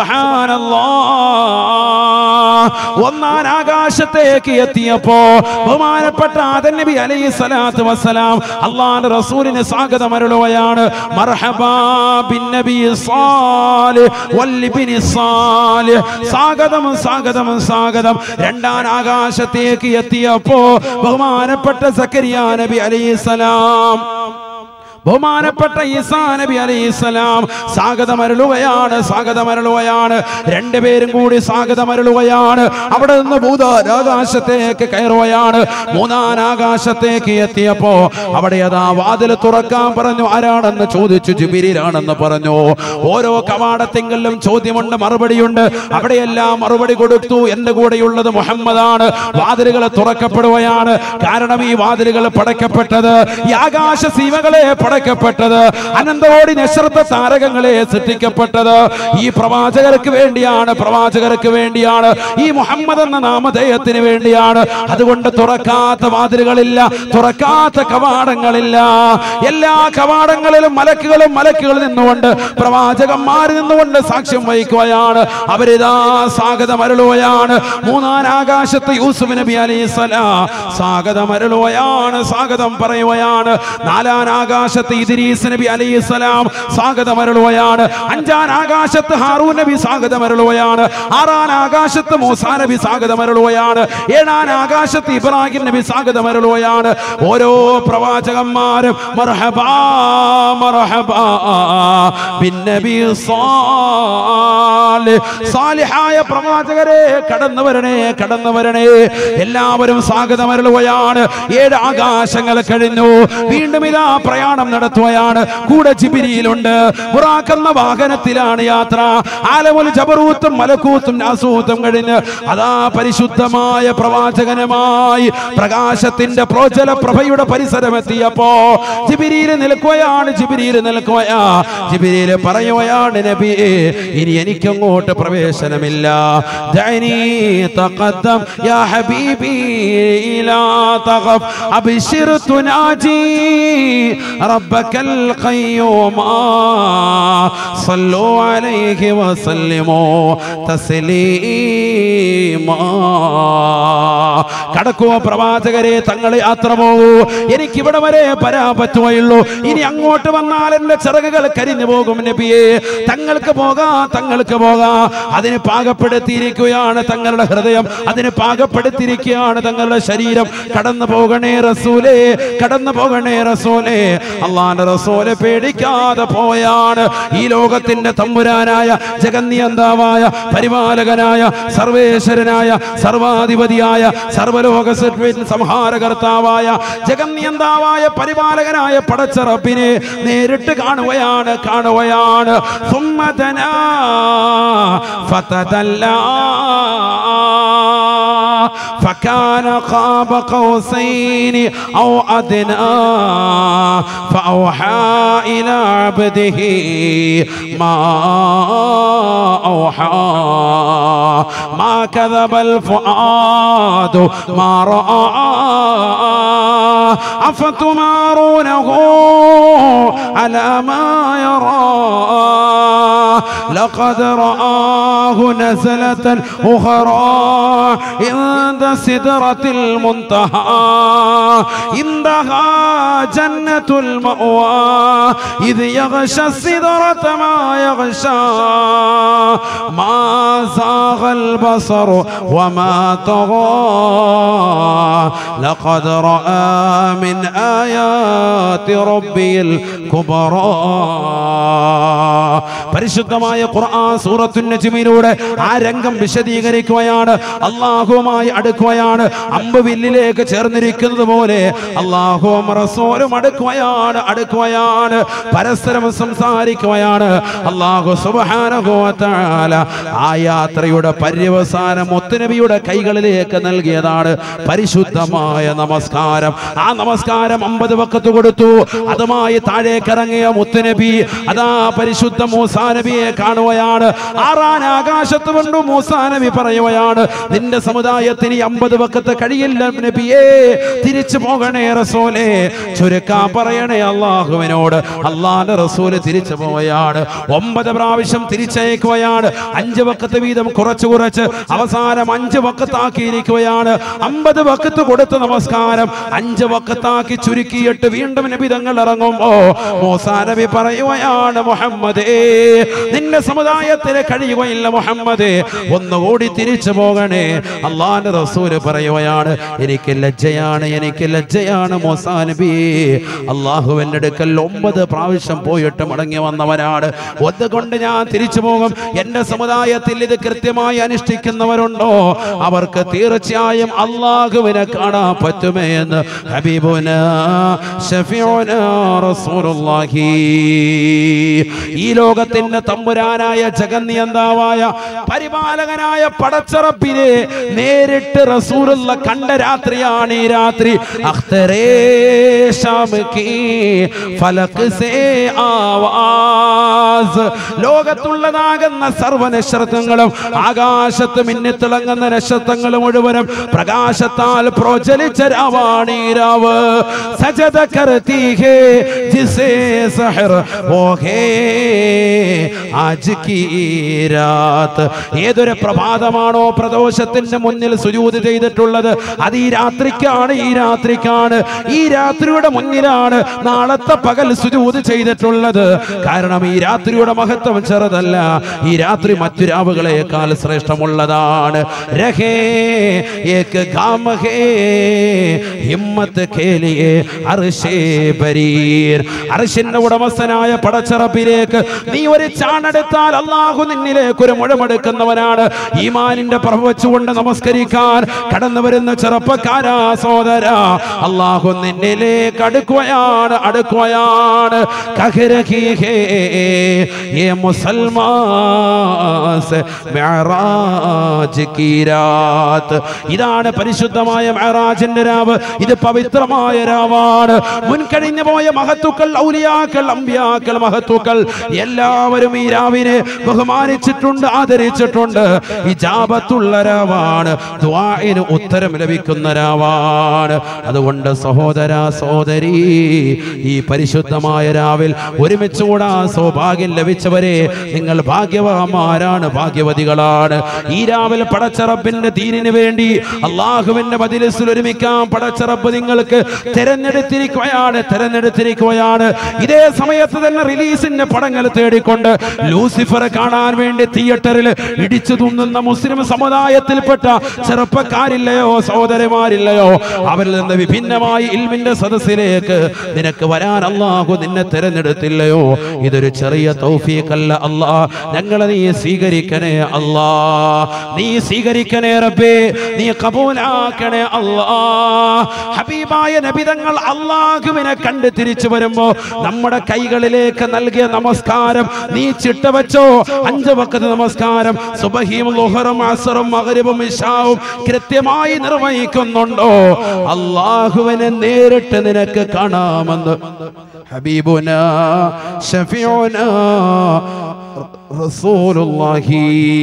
[SPEAKER 1] സുബ്ഹാനല്ലാഹ് ഒന്നാം ആകാശത്തേക്ക് എത്തിയപ്പോ ബഹുമാനപ്പെട്ട ആദൻ നബി അലൈഹി സ്വലാത്തു വസ്സലാം അള്ളാഹുവിന്റെ റസൂലിന് സ്വാഗതം അരുളുകയാണ് മർഹബാ ബിൻ നബി സാലിഹ് വല്ലിബ്നി സാലിഹ് സ്വാഗതം സ്വാഗതം സ്വാഗതം രണ്ടാം ആകാശത്തേക്ക് എത്തിയപ്പോ ബഹുമാനപ്പെട്ട സക്കരിയ നബി അലൈഹി സലാം ബഹുമാനപ്പെട്ട ഈസാ നബി അലൈഹിസ്സലാം സ്വാഗതമരുളുകയാണ് സ്വാഗതമരുളുകയാണ് രണ്ടുപേരും കൂടി സ്വാഗതമരുളുകയാണ് അവിടെ നിന്ന് ഭൂതാരാകാശത്തേക്ക് കയറുകയാണ് മൂന്നാം ആകാശത്തേക്ക് എത്തിയപ്പോ അവിടെ അതാ വാതിൽ തുറക്കാൻ പറഞ്ഞു ആരാണെന്ന് ചോദിച്ചു ജുബിരിലാണെന്ന് പറഞ്ഞു ഓരോ കവാടത്തെങ്കിലും ചോദ്യമുണ്ട് മറുപടിയുണ്ട് അവിടെയെല്ലാം മറുപടി കൊടുത്തു എന്റെ കൂടെയുള്ളത് മുഹമ്മദാണ് വാതിലുകൾ തുറക്കപ്പെടുകയാണ് കാരണം ഈ വാതിലുകൾ പടക്കപ്പെട്ടത് ഈ ആകാശ സീമകളെ പടക്കപ്പെട്ടത് അനന്തകോടി നശ്രദ്ധ താരകങ്ങളെ സൃഷ്ടിക്കപ്പെട്ടത് ഈ പ്രവാചകർക്ക് വേണ്ടിയാണ് പ്രവാചകർക്ക് വേണ്ടിയാണ് ഈ മുഹമ്മദ് എന്ന നാമധേയത്തിന് വേണ്ടിയാണ് അതുകൊണ്ട് തുറക്കാത്ത വാതിലുകളില്ല തുറക്കാത്ത കവാടങ്ങളില്ല എല്ലാ കവാടങ്ങളിലും മലക്കുകളും മലക്കുകൾ നിന്നുകൊണ്ട് പ്രവാചകന്മാർ നിന്നുകൊണ്ട് സാക്ഷ്യം വഹിക്കുകയാണ് അവരിതാ സ്വാഗതം അരുളുകയാണ് മൂന്നാം ആകാശത്ത് യൂസുഫ് നബി അലൈഹി സ്വലാം സ്വാഗതം അരുളുകയാണ് സ്വാഗതം പറയുകയാണ് നാലാം ആകാശത്ത് ഇദ്രീസ് നബി അലൈഹി സ്വലാം സ്വാഗതം അരുളുകയാണ് അഞ്ചാം ആകാശത്ത് ഹാറൂൻ നബി സ്വാഗതം അരുളുകയാണ് ആറാം ആകാശത്ത് മൂസാ നബി സ്വാഗതം അരുളുകയാണ് ഏഴാം ആകാശത്ത് ഇബ്രാഹിം നബി സ്വാഗതം അരുളുകയാണ് ഓരോ പ്രവാചകന്മാരും മർഹബാ മർഹബാ ബിന്നബി സാലിഹ് സാലിഹായ പ്രവാചകരെ കടന്നു വരണേ കടന്നു വരണേ എല്ലാവരും സ്വാഗതം അരുളുകയാണ് ഏഴ് ആകാശങ്ങൾ കഴിഞ്ഞു വീണ്ടും ഇതാ പ്രയാണം നടത്തുകയാണ് കൂടെ ജിബിരിയിലുണ്ട് ബുറാഖ് എന്ന വാഹനത്തിലാണ് യാത്ര ആലമുൽ ജബറൂത്തും മലക്കൂത്തും നാസൂത്തും കഴിഞ്ഞ് അതാ പരിശുദ്ധമായ പ്രവാചകനുമായി പ്രകാശത്തിന്റെ പ്രോജല പ്രഭയുടെ പരിസരം എത്തിയപ്പോ ജിബിരിയിൽ നിൽക്കുകയാണ് ജിബിരിയിൽ നിൽക്കുകയാ ജിബിരിയിൽ പറയുകയാണ് നബി ഇനി എനിക്കങ്ങോട്ട് പ്രവേശനമില്ല ദഅനി തഖദ്ദം യാ ഹബീബി ഇലാ തഖഫ് അബ്ശിർ തുനാജി റബ്ബക്കൽ ഖയ്യൂമാ സല്ലു അലൈഹി വസല്ലിമു തസ്ലീമാ കടക്കുവോ പ്രവാചകരെ തങ്ങൾ യാത്ര പോകൂ എനിക്ക് ഇവിടെ വരെ വരാൻ പറ്റുകയുള്ളൂ ഇനി അങ്ങോട്ട് വന്നാൽ എന്റെ ചിറകുകൾ കരിഞ്ഞു പോകും നബിയെ തങ്ങൾക്ക് പോകാം തങ്ങൾക്ക് പോകാം അതിന് പാകപ്പെടുത്തിയിരിക്കുകയാണ് തങ്ങളുടെ ഹൃദയം അതിന് പാകപ്പെടുത്തിയിരിക്കുകയാണ് തങ്ങളുടെ ശരീരം കടന്നു പോകണേ റസൂലേ കടന്നു പോകണേ റസൂലേ അള്ളാന്റെ റസൂലെ പേടിക്കാതെ പോയാണ് ഈ ലോകത്തിന്റെ തമ്പുരാനായ ജഗന്നിയന്താവായ പരിപാലകനായ സർവേശ്വരനായ സർവാധിപതിയായ സർവലോക സൃഷ്ടി സംഹാരകർത്താവായ ജഗന്നിയന്താവായ പരിപാലകനായ പടച്ചറപ്പിനെ നേരിട്ട് കാണുകയാണ് കാണുകയാണ് സുമ്മതനാ ഫതദല്ലാ فكان قاب قوسين أو أدنى فأوحى إلى عبده ما أوحى ما كذب الفؤاد ما رأى أفتمارونه على ما يرى لقد رآه نزلة أخرى عند سدرة المنتهى عندها جنة المأوى إذ يغشى السدرة ما يغشى ما زاغ البصر وما طغى لقد رأى من آيات ربي الكبرى പരിശുദ്ധമായ ഖുർആൻ സൂറത്തുൻ നജ്മിലൂടെ ആ രംഗം വിശദീകരിക്കുകയാണ് അള്ളാഹുവുമായി അടുക്കുകയാണ് അമ്പ് വില്ലിലേക്ക് ചേർന്നിരിക്കുന്നത് പോലെ അള്ളാഹുവും റസൂലും അടുക്കുകയാണ് അടുക്കുകയാണ് പരസ്പരം സംസാരിക്കുകയാണ് അള്ളാഹു സുബ്ഹാനഹു വ തആല ആ യാത്രയുടെ പര്യവസാനം മുത്തുനബിയുടെ കൈകളിലേക്ക് നൽകിയതാണ് പരിശുദ്ധമായ നമസ്കാരം ആ നമസ്കാരം അമ്പത് വക്കത്ത് കൊടുത്തു അതുമായി താഴേക്കിറങ്ങിയ മുത്തുനബി അതാ പരിശുദ്ധ മൂസാ നബിയെ കാണുകയാണ് ആറാൻ ആകാശത്ത് കൊണ്ട് മൂസാ നബി പറയുകയാണ് നിന്റെ സമുദായത്തിന് അമ്പത് വക്കത്ത് കഴിയില്ല നബിയേ തിരിച്ചു പോകണേ റസൂലേ ചുരുക്കാ പറയണേ അള്ളാഹുവിനോട് അള്ളാന്റെ റസൂല് തിരിച്ചു പോവുകയാണ് ഒമ്പത് പ്രാവശ്യം തിരിച്ചയക്കുകയാണ് അഞ്ച് വക്കത്ത് വീതം കുറച്ച് കുറച്ച് അവസാനം അഞ്ച് വക്കത്താക്കിയിരിക്കുകയാണ് അമ്പത് വക്കത്ത് കൊടുത്ത നമസ്കാരം അഞ്ച് വക്കത്താക്കി ചുരുക്കിയിട്ട് വീണ്ടും നബി തങ്ങൾ ഇറങ്ങുമ്പോ മൂസാ നബി പറയുകയാണ് മുഹമ്മദേ നിന്റെ സമുദായത്തിന് കഴിയുകയില്ല മുഹമ്മദേ ഒന്നുകൂടി തിരിച്ചു പോകണേ അള്ളാന്റെ റസൂല് പറയുകയാണ് എനിക്ക് ലജ്ജയാണ് എനിക്ക് ലജ്ജയാണ് മൂസാ നബി അള്ളാഹുവിന്റെ അടുക്കൽ ഒമ്പത് പ്രാവശ്യം പോയിട്ട് മടങ്ങി വന്നവനാണ് ഒന്നുകൊണ്ട് ഞാൻ തിരിച്ചു പോകും എന്റെ സമുദായത്തിൽ ഇത് കൃത്യമായി അനുഷ്ഠിക്കുന്നവരുണ്ടോ അവർക്ക് തീർച്ചയായും അള്ളാഹുവിനെ കാണാൻ പറ്റുമേ എന്ന് ഹബീബുന ഷഫീഉന റസൂലുള്ളാഹി ഈ ലോകത്തിന്റെ തമ്പുരാനായ ജഗന്നിയന്താവായ പരിപാലകനായ പടച്ചറപ്പിനെ നേരിട്ട് റസൂലുള്ള കണ്ട രാത്രിയാണ് ഈ രാത്രി അഖ്തറേ ശാം കീ ഫലക് സേ ആവാസ് ലോകത്തുള്ളതാകുന്ന സർവ്വ നക്ഷത്രങ്ങളും ആകാശത്ത് മിന്നിത്തിളങ്ങുന്ന നക്ഷത്രങ്ങൾ മുഴുവനും പ്രകാശത്താൽ പ്രോചലിച്ച രാവാണ് ഈ രാവ് സജദ കർത്തി ഹേ ജിസേ സഹർ ഓ ഹേ ആജ് കീ രാത്ത് ഏതൊരു പ്രഭാതമാണോ പ്രദോഷത്തിന്റെ മുന്നിൽ സുജൂത് ചെയ്തിട്ടുള്ളത് അത് ഈ രാത്രിക്കാണ് ഈ രാത്രിക്കാണ് ഈ രാത്രിയുടെ മുന്നിലാണ് നാളത്തെ പകൽ സുജൂത് ചെയ്തിട്ടുള്ളത് കാരണം ഈ രാത്രിയുടെ മഹത്വം ചെറുതല്ല ഈ രാത്രി മറ്റു രാവുകളെക്കാൾ ശ്രേഷ്ഠമുള്ളതാണ് രഹേ ഏക് ഗാം ഹേ ഹിമ്മത്ത് ഖേലിയേ അർശേ ബരീർ അർശിന്റെ ഉടമസ്ഥനായ പടച്ചറപ്പിലേക്ക് നീ ഒരു ചാണെടുത്താൽ അള്ളാഹു നിന്നിലേക്ക് ഒരു മുഴമെടുക്കുന്നവനാണ് ഈമാനിന്റെ പ്രഭ വെച്ചുകൊണ്ട് നമസ്കരിക്കാൻ കടന്നു വരുന്ന ചെറുപ്പക്കാരാ സോദര അള്ളാഹു നിന്നിലേക്ക് അടുക്കുകയാണ് അടുക്കുകയാണ് കഹ്രഹി ഹേ ये मुसलमान से മെഹറാജ് की രാത്ത് ഇതാണ് പരിശുദ്ധമായ മെഹറാജിന്റെ രാവ് ഇത് പവിത്രമായ രാവാണ് മുൻകഴിഞ്ഞു പോയ മഹത്തുക്കൾ ഔലിയാക്കൾ അമ്പ്യാക്കൾ മഹത്തുക്കൾ എല്ലാവരും ഈ രാവിനെ ബഹുമാനിച്ചിട്ടുണ്ട് ആദരിച്ചിട്ടുണ്ട് ഈ ജാപത്തുള്ള രാവാണ് ദ്വായിന് ഉത്തരം ലഭിക്കുന്ന രാവാണ് അതുകൊണ്ട് സഹോദര സഹോദരി ഈ പരിശുദ്ധമായ രാവിൽ ഒരുമിച്ച് കൂടാ സൗഭാഗ്യം ഭാഗ്യം ലഭിച്ചവരെ നിങ്ങൾ ഭാഗ്യവാന്മാരാണ് ഭാഗ്യവതികളാണ് ഈ രാവിലെ പടച്ചറപ്പിന്റെ ദീനിന് വേണ്ടി അള്ളാഹുവിന്റെ മതിലസിൽ ഒരുമിക്കാൻ പടച്ചറപ്പ് നിങ്ങൾക്ക് തെരഞ്ഞെടുത്തിരിക്കുകയാണ് തെരഞ്ഞെടുത്തിരിക്കുകയാണ് ഇതേ സമയത്ത് തന്നെ റിലീസിന്റെ പടങ്ങൾ തേടിക്കൊണ്ട് ലൂസിഫർ കാണാൻ വേണ്ടി തിയേറ്ററിൽ ഇടിച്ചു തുന്നുന്ന മുസ്ലിം സമുദായത്തിൽപ്പെട്ട ചെറുപ്പക്കാരില്ലയോ സഹോദരന്മാരില്ലയോ അവരിൽ നിന്ന് വിഭിന്നമായി ഇൽമിന്റെ സദസ്സിലേക്ക് നിനക്ക് വരാൻ അള്ളാഹു നിന്നെ തിരഞ്ഞെടുത്തില്ലയോ ഇതൊരു ചെറിയ തൗഫീഖല്ല അല്ലാ ഞങ്ങളെ നീ സ്വീകരിക്കണേ അല്ലാ നീ സ്വീകരിക്കണേ റബ്ബേ നീ കബൂലാക്കണേ അല്ലാ ഹബീബായ നബിതങ്ങൾ അള്ളാഹുവിനെ കണ്ട് തിരിച്ചു വരുമ്പോ നമ്മുടെ കൈകളിലേക്ക് നൽകിയ നമസ്കാരം നീ ചിട്ട വെച്ചോ അഞ്ച് വക്കത്ത് നമസ്കാരം സുബഹിയും ലുഹറും അസറും മഗ്രിബും ഇശാവും കൃത്യമായി നിർവഹിക്കുന്നുണ്ടോ അള്ളാഹുവിനെ നേരിട്ട് നിനക്ക് കാണാമെന്ന് ഹബീബുന ഷഫിയുന റസൂലുള്ളാഹി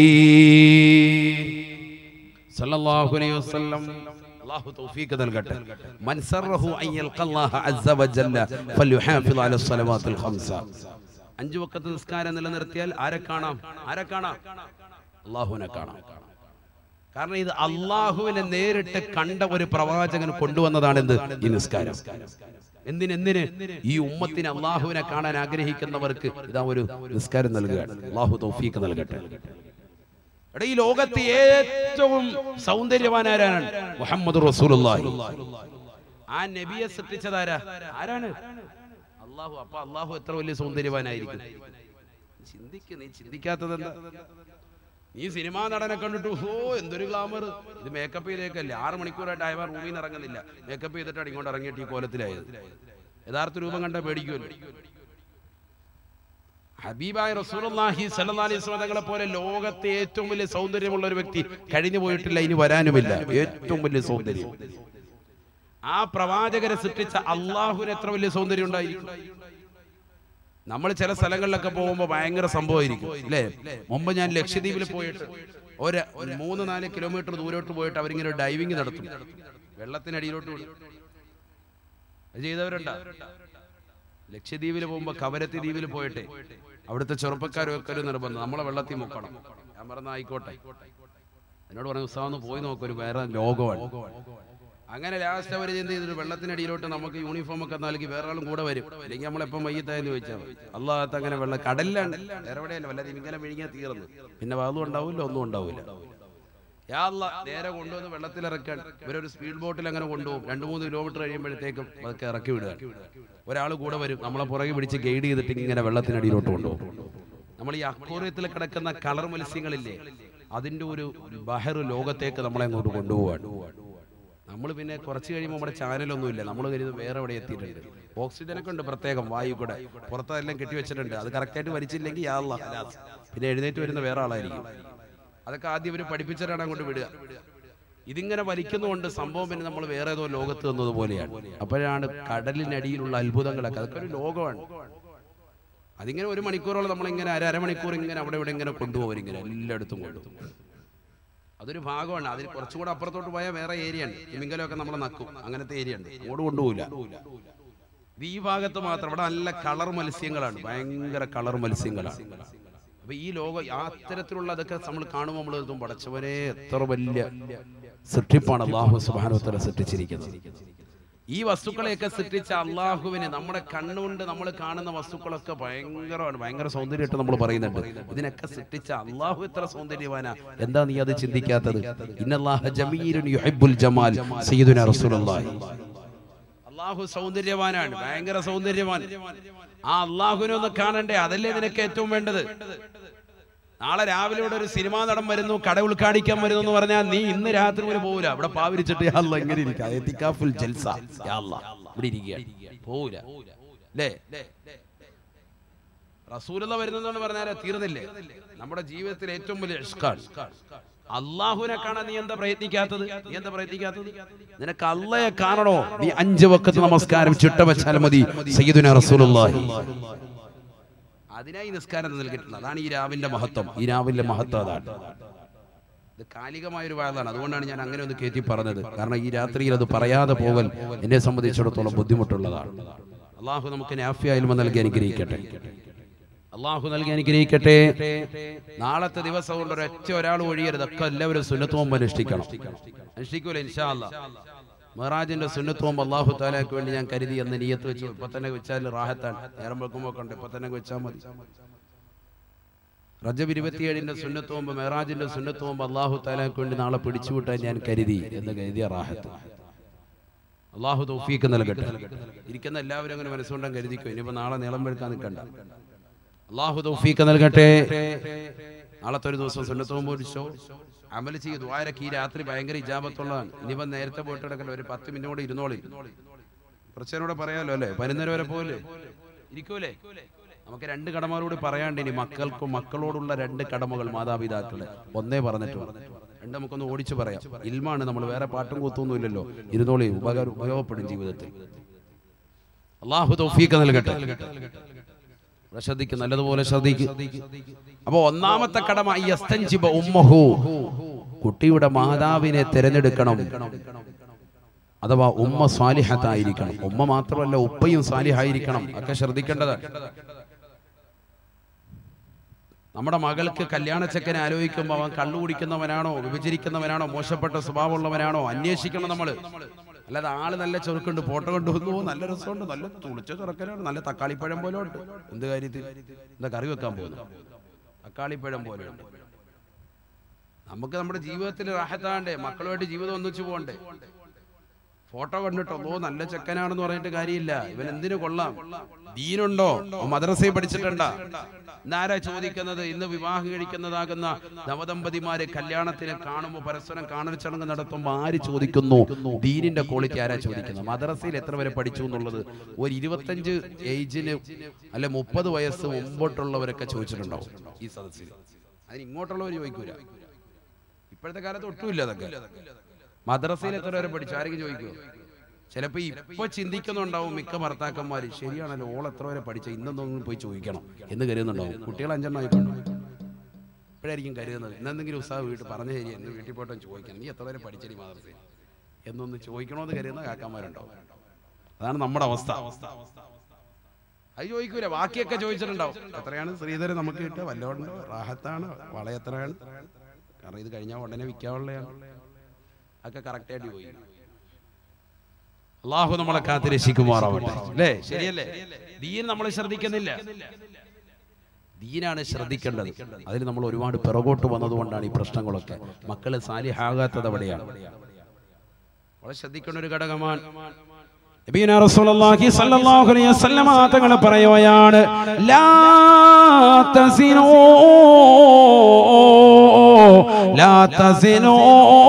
[SPEAKER 1] സല്ലല്ലാഹു അലൈഹി വസല്ലം അല്ലാഹു തൗഫീഖ് നൽകട്ടെ മൻ സറഹു അൻ യൽഖല്ലാഹ അസ്സ വജല്ല ഫൽയുഹാഫിദ് അല സ്വലവാത്തുൽ ഖംസ അഞ്ച് വക്കത്ത് നിസ്കാരം നിലനിർത്തിയാൽ ആരെ കാണാം ആരെ കാണാം അള്ളാഹുവിനെ കാണാം കാരണം ഇത് അള്ളാഹുവിനെ നേരിട്ട് കണ്ട ഒരു പ്രവാചകൻ കൊണ്ടുവന്നതാണ് എന്ത് ഈ നിസ്കാരം എന്തിനെന്തിന് ഈ ഉമ്മത്തിന് അള്ളാഹുവിനെ കാണാൻ ആഗ്രഹിക്കുന്നവർക്ക് ഇതാ ഒരു നിസ്കാരം നൽകുകയാണ് അള്ളാഹു തൗഫീഖ് നൽകട്ടെ എടാ ഈ ലോകത്ത് ഏറ്റവും സൗന്ദര്യവാനാരാണ് മുഹമ്മദ് റസൂലുള്ളാഹി ആ നബിയെ സൃഷ്ടിച്ചതാരാ ആരാണ് അള്ളാഹു അപ്പൊ അള്ളാഹു എത്ര വലിയ സൗന്ദര്യവാനായിരിക്കും ചിന്തിക്ക് നീ ചിന്തിക്കാത്തത് എന്താ നീ സിനിമാ നടനെ കണ്ടിട്ട് ഓ എന്തൊരു ഗ്ലാമർ ഇത് മേക്കപ്പ് ചെയ്തേക്കല്ലേ ആറ് മണിക്കൂറായിട്ട് അയവാൻ റൂമിൽ നിന്ന് ഇറങ്ങുന്നില്ല മേക്കപ്പ് ചെയ്തിട്ടാണ് ഇങ്ങോട്ട് ഇറങ്ങിയിട്ട് ഈ കോലത്തിലായത് യഥാർത്ഥ രൂപം കണ്ട പേടിക്കുമല്ലോ ഹബീബായ റസൂലുള്ളാഹി സ്വല്ലല്ലാഹി അലൈഹി വസല്ലം തങ്ങളെ പോലെ ലോകത്തെ ഏറ്റവും വലിയ സൗന്ദര്യമുള്ള ഒരു വ്യക്തി കഴിഞ്ഞു പോയിട്ടില്ല ഇനി വരാനുമില്ല ഏറ്റവും വലിയ സൗന്ദര്യം ആ പ്രവാചകരെ സൃഷ്ടിച്ച അള്ളാഹുവിന് എത്ര വലിയ സൗന്ദര്യം ഉണ്ടായിരിക്കും നമ്മൾ ചില സ്ഥലങ്ങളിലൊക്കെ പോകുമ്പോൾ ഭയങ്കര സംഭവമായിരിക്കും അല്ലേ മുമ്പ് ഞാൻ ലക്ഷദ്വീപിൽ പോയിട്ട് ഒരു ഒരു മൂന്ന് നാല് കിലോമീറ്റർ ദൂരോട്ട് പോയിട്ട് അവരിങ്ങനെ ഒരു ഡൈവിംഗ് നടത്തും വെള്ളത്തിനടിയിലോട്ട് വിടും അത് ചെയ്തവരുണ്ടോ ലക്ഷദ്വീപിൽ പോകുമ്പോൾ കവരത്തി ദ്വീപിൽ പോയിട്ട് അവിടുത്തെ ചെറുപ്പക്കാരൊക്കെ ഒരു നിർബന്ധം നമ്മളെ വെള്ളത്തിൽ മുക്കണം ഞാൻ പറഞ്ഞ ആയിക്കോട്ടെ എന്നോട് പറഞ്ഞു ഉത്സാഹം പോയി നോക്കൊരു വേറെ ലോകമാണ് അങ്ങനെ ലാസ്റ്റ് അവർ എന്ത് ചെയ്തിട്ട് വെള്ളത്തിനടിയിലോട്ട് നമുക്ക് യൂണിഫോം ഒക്കെ നൽകി വേറെ ആളും കൂടെ വരും അല്ലെങ്കിൽ നമ്മളെപ്പം വൈകിട്ടായെന്ന് ചോദിച്ചാൽ മതി അള്ളാഹത്ത് അങ്ങനെ വെള്ളം കടലിലാണ് വേറെ എവിടെയല്ല വല്ല ഇങ്ങനെ വിഴിഞ്ഞാൽ തീർന്നു പിന്നെ വാതും ഉണ്ടാവില്ല ഒന്നും ഉണ്ടാവില്ല യാ അല്ലാ, നേരെ കൊണ്ടുവന്ന് വെള്ളത്തിലിറക്കാൻ ഇവരൊരു സ്പീഡ് ബോട്ടിൽ അങ്ങനെ കൊണ്ടുപോകും രണ്ട് മൂന്ന് കിലോമീറ്റർ കഴിയുമ്പോഴത്തേക്കും അതൊക്കെ ഇറക്കി വിടുക ഒരാൾ കൂടെ വരും നമ്മളെ പുറകെ പിടിച്ച് ഗൈഡ് ചെയ്തിട്ട് ഇങ്ങനെ വെള്ളത്തിനടിയിലോട്ട് കൊണ്ടുപോകും നമ്മൾ ഈ അക്വോറിയത്തിൽ കിടക്കുന്ന കളർ മത്സ്യങ്ങളില്ലേ അതിന്റെ ഒരു ബഹർ ലോകത്തേക്ക് നമ്മളെ അങ്ങോട്ട് കൊണ്ടുപോവാണ് നമ്മൾ പിന്നെ കുറച്ച് കഴിയുമ്പോൾ നമ്മുടെ ചാനലൊന്നും ഇല്ല നമ്മൾ കരുതും വേറെ എവിടെ എത്തിയിട്ടുണ്ട് ഓക്സിജൻ ഒക്കെ ഉണ്ട് പ്രത്യേകം വായു കൂടെ പുറത്തെല്ലാം കെട്ടിവെച്ചിട്ടുണ്ട് അത് കറക്റ്റായിട്ട് വലിച്ചില്ലെങ്കിൽ യാ അല്ലാ, ഹലാസ്. പിന്നെ എഴുന്നേറ്റ് വരുന്ന വേറെ ആളായിരിക്കും അതൊക്കെ ആദ്യം ഇവർ പഠിപ്പിച്ചിട്ടാണ് അങ്ങോട്ട് വിടുക ഇതിങ്ങനെ വലിക്കുന്നതുകൊണ്ട് സംഭവം പിന്നെ നമ്മൾ വേറെ ഏതോ ലോകത്ത് വന്നതുപോലെയാണ് അപ്പോഴാണ് കടലിനടിയിലുള്ള അത്ഭുതങ്ങളൊക്കെ അതൊക്കെ ഒരു ലോകമാണ് അതിങ്ങനെ ഒരു മണിക്കൂറോളം നമ്മളിങ്ങനെ അര അരമണിക്കൂർ ഇങ്ങനെ അവിടെ ഇവിടെ ഇങ്ങനെ കൊണ്ടുപോകും ഇങ്ങനെ എല്ലായിടത്തും കൊണ്ടുപോകും അതൊരു ഭാഗമാണ് അതിൽ കുറച്ചുകൂടെ അപ്പുറത്തോട്ട് പോയാൽ വേറെ ഏരിയ ഉണ്ട് തിമിംഗലമൊക്കെ നമ്മളെ നക്കും അങ്ങനത്തെ ഏരിയ ഉണ്ട് അങ്ങോട്ട് കൊണ്ടുപോകില്ല ഇത് ഈ ഭാഗത്ത് മാത്രം ഇവിടെ നല്ല കളർ മത്സ്യങ്ങളാണ് ഭയങ്കര കളർ മത്സ്യങ്ങളാണ് അപ്പൊ ഈ ലോകം ആ അത്തരത്തിലുള്ള അതൊക്കെ നമ്മൾ കാണുമ്പോൾ നമ്മൾ എത്തും പടച്ചവരെ എത്ര വലിയ സൃഷ്ടിപ്പാണ് അള്ളാഹു സുബാനോത്തര സൃഷ്ടിച്ചിരിക്കുന്നത് ഈ വസ്തുക്കളെയൊക്കെ സൃഷ്ടിച്ച അള്ളാഹുവിന് നമ്മുടെ കണ്ണുകൊണ്ട് നമ്മൾ കാണുന്ന വസ്തുക്കളൊക്കെ ഭയങ്കരമാണ് ഭയങ്കര സൗന്ദര്യമായിട്ട് നമ്മൾ പറയുന്നുണ്ട് ഇതിനൊക്കെ സൃഷ്ടിച്ച അള്ളാഹു എത്ര സൗന്ദര്യവാനാ എന്താ നീ അത് ചിന്തിക്കാത്തത് ഇന്നല്ലാഹ ജമീലുൻ യുഹിബ്ബുൽ ജമാൽ സയ്യിദുനാ റസൂലുള്ളാഹി അള്ളാഹു സൗന്ദര്യവാനാണ് ഭയങ്കര സൗന്ദര്യവാൻ ആ അള്ളാഹുവിനെ ഒന്ന് കാണണ്ടേ അതല്ലേ നിനക്ക് ഏറ്റവും വേണ്ടത് നാളെ രാവിലെ ഇവിടെ ഒരു സിനിമാ നടൻ വരുന്നു കട ഉദ്ഘാടിക്കാൻ വരുന്നു എന്ന് പറഞ്ഞാൽ നീ ഇന്ന് രാത്രി പോലും പോവില്ല ഇവിടെ പാവിരിച്ചിട്ട് യാ അല്ലാ ഇങ്ങനെ ഇരിക്കുക എത്തിക്കാഫുൽ ജൽസ യാ അല്ലാ ഇവിടെ ഇരിക്കുക പോവില്ല അല്ലേ റസൂലത വരുന്നതെന്ന് പറഞ്ഞാൽ തീർന്നില്ലേ നമ്മുടെ ജീവിതത്തിൽ ഏറ്റവും വലിയ ഇഷ്കാണ് അള്ളാഹുവിനെ കാണാൻ നീ എന്താ പ്രയത്നിക്കാത്തത് നീ എന്താ പ്രയത്നിക്കാത്തത് നിനക്ക് അള്ളയെ കാണണോ നീ അഞ്ച് വക്കത്ത് നമസ്കാരം ചിട്ട വെച്ചാൽ മതി സയ്യിദുന റസൂലുള്ളാഹി അതിനായി നിസ്കാരം നൽകിയിട്ടുള്ളത് അതാണ് ഈ രാവിന്റെ മഹത്വം ഈ രാവിന്റെ മഹത്വം അതാണ് ഇത് കാലികമായ ഒരു വാദമാണ് അതുകൊണ്ടാണ് ഞാൻ അങ്ങനെ ഒന്ന് കയറ്റി പറഞ്ഞത് കാരണം ഈ രാത്രിയിൽ അത് പറയാതെ പോകൽ എന്നെ സംബന്ധിച്ചിടത്തോളം ബുദ്ധിമുട്ടുള്ളതാണ് അള്ളാഹു നമുക്ക് നാഫിയായാലും നൽകി അനുഗ്രഹിക്കട്ടെ അള്ളാഹു നൽകി അനുഗ്രഹിക്കട്ടെ നാളത്തെ ദിവസം കൊണ്ട് ഒരൊറ്റ ഒരാൾ ഒഴിയരുത് ഒക്കെ എല്ലാവരും സുന്നത്തോമ്പ് അനുഷ്ഠിക്കണം അനുഷ്ഠിക്കൂല ഇൻഷാ അല്ലാ മെഹറാജിന്റെ സുന്നത്തോമ്പ് അള്ളാഹു താലാക്ക് വേണ്ടി ഞാൻ കരുതി എന്ന് നീയത്ത് വെച്ചു ഇപ്പൊ തന്നെ വെച്ചാൽ റാഹത്താണ് നേരം വെക്കുമ്പോ കണ്ട് ഇപ്പൊ തന്നെ വെച്ചാൽ മതി റജബ് ഇരുപത്തിയേഴിന്റെ സുന്നത്തോമ്പ് മെഹറാജിന്റെ സുന്നത്തോമ്പ് അള്ളാഹു താലാക്ക് വേണ്ടി നാളെ പിടിച്ചുവിട്ടാൻ ഞാൻ കരുതി എന്ന് കരുതിയ റാഹത്ത് അള്ളാഹു തൗഫീക്ക് നൽകട്ടെ ഇരിക്കുന്ന എല്ലാവരും അങ്ങനെ മനസ്സുകൊണ്ടും കരുതിക്കോ ഇനിയിപ്പോ നാളെ നീളം വെളുക്കാൻ നിൽക്കണ്ട അള്ളാഹു തൗഫീക്ക് നൽകട്ടെ നാളത്തെ ഒരു ദിവസം സുന്നത്തോമ്പ് പിടിച്ചോ അമൽ ചെയ്ത് ദ്വാരക്ക് ഈ രാത്രി ഭയങ്കര ഇജാബത്തുള്ളതാണ് ഇനിയിപ്പോ നേരത്തെ പോയിട്ട് കിടക്കല്ലോ ഒരു പത്ത് മിനിറ്റ് കൂടെ ഇരുന്നോളി കുറച്ചേരൂടെ പറയാലോ അല്ലേ പതിനൊന്നര വരെ പോലെ ഇരിക്കൂലേ നമുക്ക് രണ്ട് കടമകളോട് പറയാണ്ട് ഇനി മക്കൾക്കും മക്കളോടുള്ള രണ്ട് കടമകൾ മാതാപിതാക്കള് ഒന്നേ പറഞ്ഞിട്ടുള്ളൂ രണ്ട് നമുക്കൊന്ന് ഓടിച്ചു പറയാം ഇൽമാണ് നമ്മൾ വേറെ പാട്ടും കൂത്തൊന്നുമില്ലല്ലോ ഇരുന്നോളി ഉപകാരം ഉപയോഗപ്പെടും ജീവിതത്തിൽ അള്ളാഹു തൗഫീഖ് നൽകട്ടെ ഇവിടെ ശ്രദ്ധിക്കും നല്ലതുപോലെ ശ്രദ്ധിക്കും അപ്പൊ ഒന്നാമത്തെ കടമ യസ്തൻജിബ ഉമ്മഹു കുട്ടിയുടെ മാതാവിനെ തിരഞ്ഞെടുക്കണം അഥവാ ഉമ്മ സ്വാലിഹത്തായിരിക്കണം ഉമ്മ മാത്രമല്ല ഉപ്പയും സ്വാലിഹായിരിക്കണം ഒക്കെ ശ്രദ്ധിക്കേണ്ടതാണ് നമ്മുടെ മകൾക്ക് കല്യാണച്ചക്കനെ ആലോചിക്കുമ്പോൾ അവൻ കള്ളു കുടിക്കുന്നവനാണോ വിഭജിക്കുന്നവനാണോ മോശപ്പെട്ട സ്വഭാവമുള്ളവനാണോ അന്വേഷിക്കണം നമ്മൾ അല്ലാതെ ആള് നല്ല ചെറുക്കുണ്ട് ഫോട്ടോ കൊണ്ടുവന്നു നല്ല രസമുണ്ട് നല്ല തുളിച്ച ചെറുക്കനാണ് നല്ല തക്കാളിപ്പഴം പോലെ ഉണ്ട് എന്ത് കാര്യത്തിൽ എന്താ കറി വെക്കാൻ പോകുന്നു തക്കാളിപ്പഴം പോലെ ഉണ്ട് നമുക്ക് നമ്മുടെ ജീവിതത്തിൽ റാഹത്താണ്ടേ മക്കളുമായിട്ട് ജീവിതം ഒന്നിച്ചു പോകണ്ടേ ഫോട്ടോ കണ്ടിട്ടോ ഓ നല്ല ചെക്കനാണെന്ന് പറഞ്ഞിട്ട് കാര്യമില്ല ഇവൻ എന്തിനു കൊള്ളാം ദീനുണ്ടോ അവൻ മദ്രസയിൽ പഠിച്ചിട്ടുണ്ടാ ഇന്നാരാ ചോദിക്കുന്നത് ഇന്ന് വിവാഹം കഴിക്കുന്നതാകുന്ന നവദമ്പതിമാര് കല്യാണത്തിന് കാണുമ്പോൾ പരസ്പരം കാണൽ ചടങ്ങ് നടത്തുമ്പോൾ ആര് ചോദിക്കുന്നു ദീനിന്റെ ക്വാളിറ്റി ആരാ ചോദിക്കുന്നത് മദ്രസയിൽ എത്ര വരെ പഠിച്ചു എന്നുള്ളത് ഒരു ഇരുപത്തഞ്ച് ഏജിന് അല്ലെ മുപ്പത് വയസ്സ് മുമ്പോട്ടുള്ളവരൊക്കെ ചോദിച്ചിട്ടുണ്ടാവും ഈ സദസ്സിൽ അതിന് ഇങ്ങോട്ടുള്ളവർ ചോദിക്കൂല ഇപ്പോഴത്തെ കാലത്ത് ഒട്ടുമില്ല അതൊക്കെ മദ്രസയിൽ എത്ര വരെ പഠിച്ചു ആരെങ്കിലും ചോദിക്കുമോ ചിലപ്പോ ഇപ്പൊ ചിന്തിക്കുന്നുണ്ടാവും മിക്ക ഭർത്താക്കന്മാര് ശരിയാണല്ലോ ഓൾ എത്ര വരെ പഠിച്ച ഇന്നൊന്നും പോയി ചോദിക്കണം എന്ന് കരുതുന്നുണ്ടാവും കുട്ടികൾ അഞ്ചെണ്ണം ആയിക്കോട്ടെ ഇപ്പോഴായിരിക്കും കരുതുന്നത് ഇന്നെന്തെങ്കിലും ഉത്സാഹം വീട്ടിൽ പറഞ്ഞു ശരി എന്ന് വീട്ടിൽ പോയിട്ട് ചോദിക്കണം നീ എത്ര വരെ പഠിച്ചടി മദ്രസയിൽ എന്നൊന്ന് ചോദിക്കണമെന്ന് കരുതുന്ന കാക്കന്മാരുണ്ടാവും അതാണ് നമ്മുടെ അവസ്ഥ അത് ചോദിക്കൂല ബാക്കിയൊക്കെ ചോദിച്ചിട്ടുണ്ടാവും എത്രയാണ് ശ്രീധരൻ നമുക്ക് കിട്ടുക വല്ലോണ്ടോ റാഹത്താണ് വള എത്രയാണ് കാരണം ഇത് കഴിഞ്ഞാൽ ഉടനെ വിൽക്കാനുള്ളതാണ് ഒക്കെ കറക്റ്റ് ആയിട്ട് പോയി അള്ളാഹു നമ്മളെ കാത്തിരക്ഷിക്കുമാറാവട്ടെ അല്ലേ ശരിയല്ലേ ദീൻ നമ്മൾ ശ്രദ്ധിക്കുന്നില്ല ദീനാണ് ശ്രദ്ധിക്കേണ്ടത് അതിൽ നമ്മൾ ഒരുപാട് പിറകോട്ട് വന്നതുകൊണ്ടാണ് ഈ പ്രശ്നങ്ങളൊക്കെ മക്കള് സാലിഹാകാത്തത് അവിടെയാണ് വളരെ ശ്രദ്ധിക്കേണ്ട ഒരു ഘടകമാണ് നബീന റസൂലുള്ളാഹി സ്വല്ലല്ലാഹു അലൈഹി വസല്ലമ തങ്ങൾ പറയുകയാണ് ലാ തസിനൂ ലാ തസിനൂ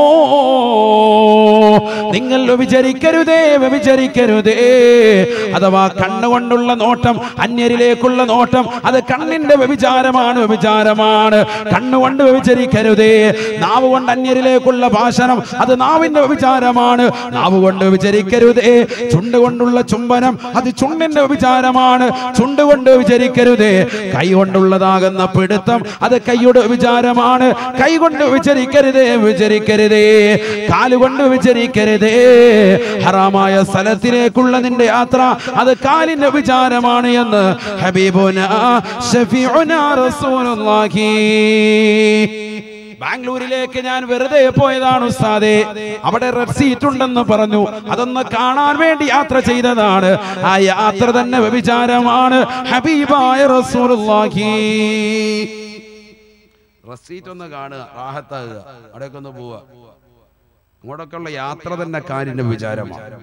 [SPEAKER 1] നിങ്ങൾ വ്യഭിചരിക്കരുതേ വ്യഭിചരിക്കരുതേ അഥവാ കണ്ണുകൊണ്ടുള്ള നോട്ടം അന്യരിലേക്കുള്ള നോട്ടം അത് കണ്ണിന്റെ വ്യഭിചാരമാണ് വ്യഭിചാരമാണ് കണ്ണുകൊണ്ട് വ്യഭിചരിക്കരുതേ നാവ് കൊണ്ട് അന്യരിലേക്കുള്ള ഭാഷണം അത് നാവിന്റെ വ്യഭിചാരമാണ് നാവ് കൊണ്ട് വ്യഭിചരിക്കരുതേ ചുണ്ട് കൊണ്ടുള്ള ചുംബനം അത് ചുണ്ടിന്റെ വ്യഭിചാരമാണ് ചുണ്ട് കൊണ്ട് വിചരിക്കരുതേ കൈ കൊണ്ടുള്ളതാകുന്ന പിടുത്തം അത് കൈയുടെ വിചാരമാണ് കൈ കൊണ്ട് വിചരിക്കരുതേ വിചരിക്കരുതേ കാലുകൊണ്ട് വിചരിക്കരുതേ ഹറാമായ സ്ഥലത്തിലേക്കുള്ള നിന്റെ യാത്ര അത് കാലിന്റെ വിചാരമാണ് എന്ന് ഹബീബുന ഷഫീഉന റസൂലുള്ളാഹി ബാംഗ്ലൂരിലേക്ക് ഞാൻ വെറുതെ പോയതാണ് ഉസ്താദെ അവിടെ റെഡ് സീറ്റ് ഉണ്ടെന്ന് പറഞ്ഞു അതൊന്ന് കാണാൻ വേണ്ടി യാത്ര ചെയ്തതാണ് ആ യാത്ര തന്നെ വ്യഭിചാരമാണ് ഹബീബായ റസൂലുള്ളാഹി റസീറ്റ് ഒന്ന് കാണുക റാഹത്താകുക അവിടെയൊക്കെ ഒന്ന് പോവുക അങ്ങോട്ടൊക്കെ ഉള്ള യാത്ര തന്നെ കാലിന്റെ വിചാരമാണ്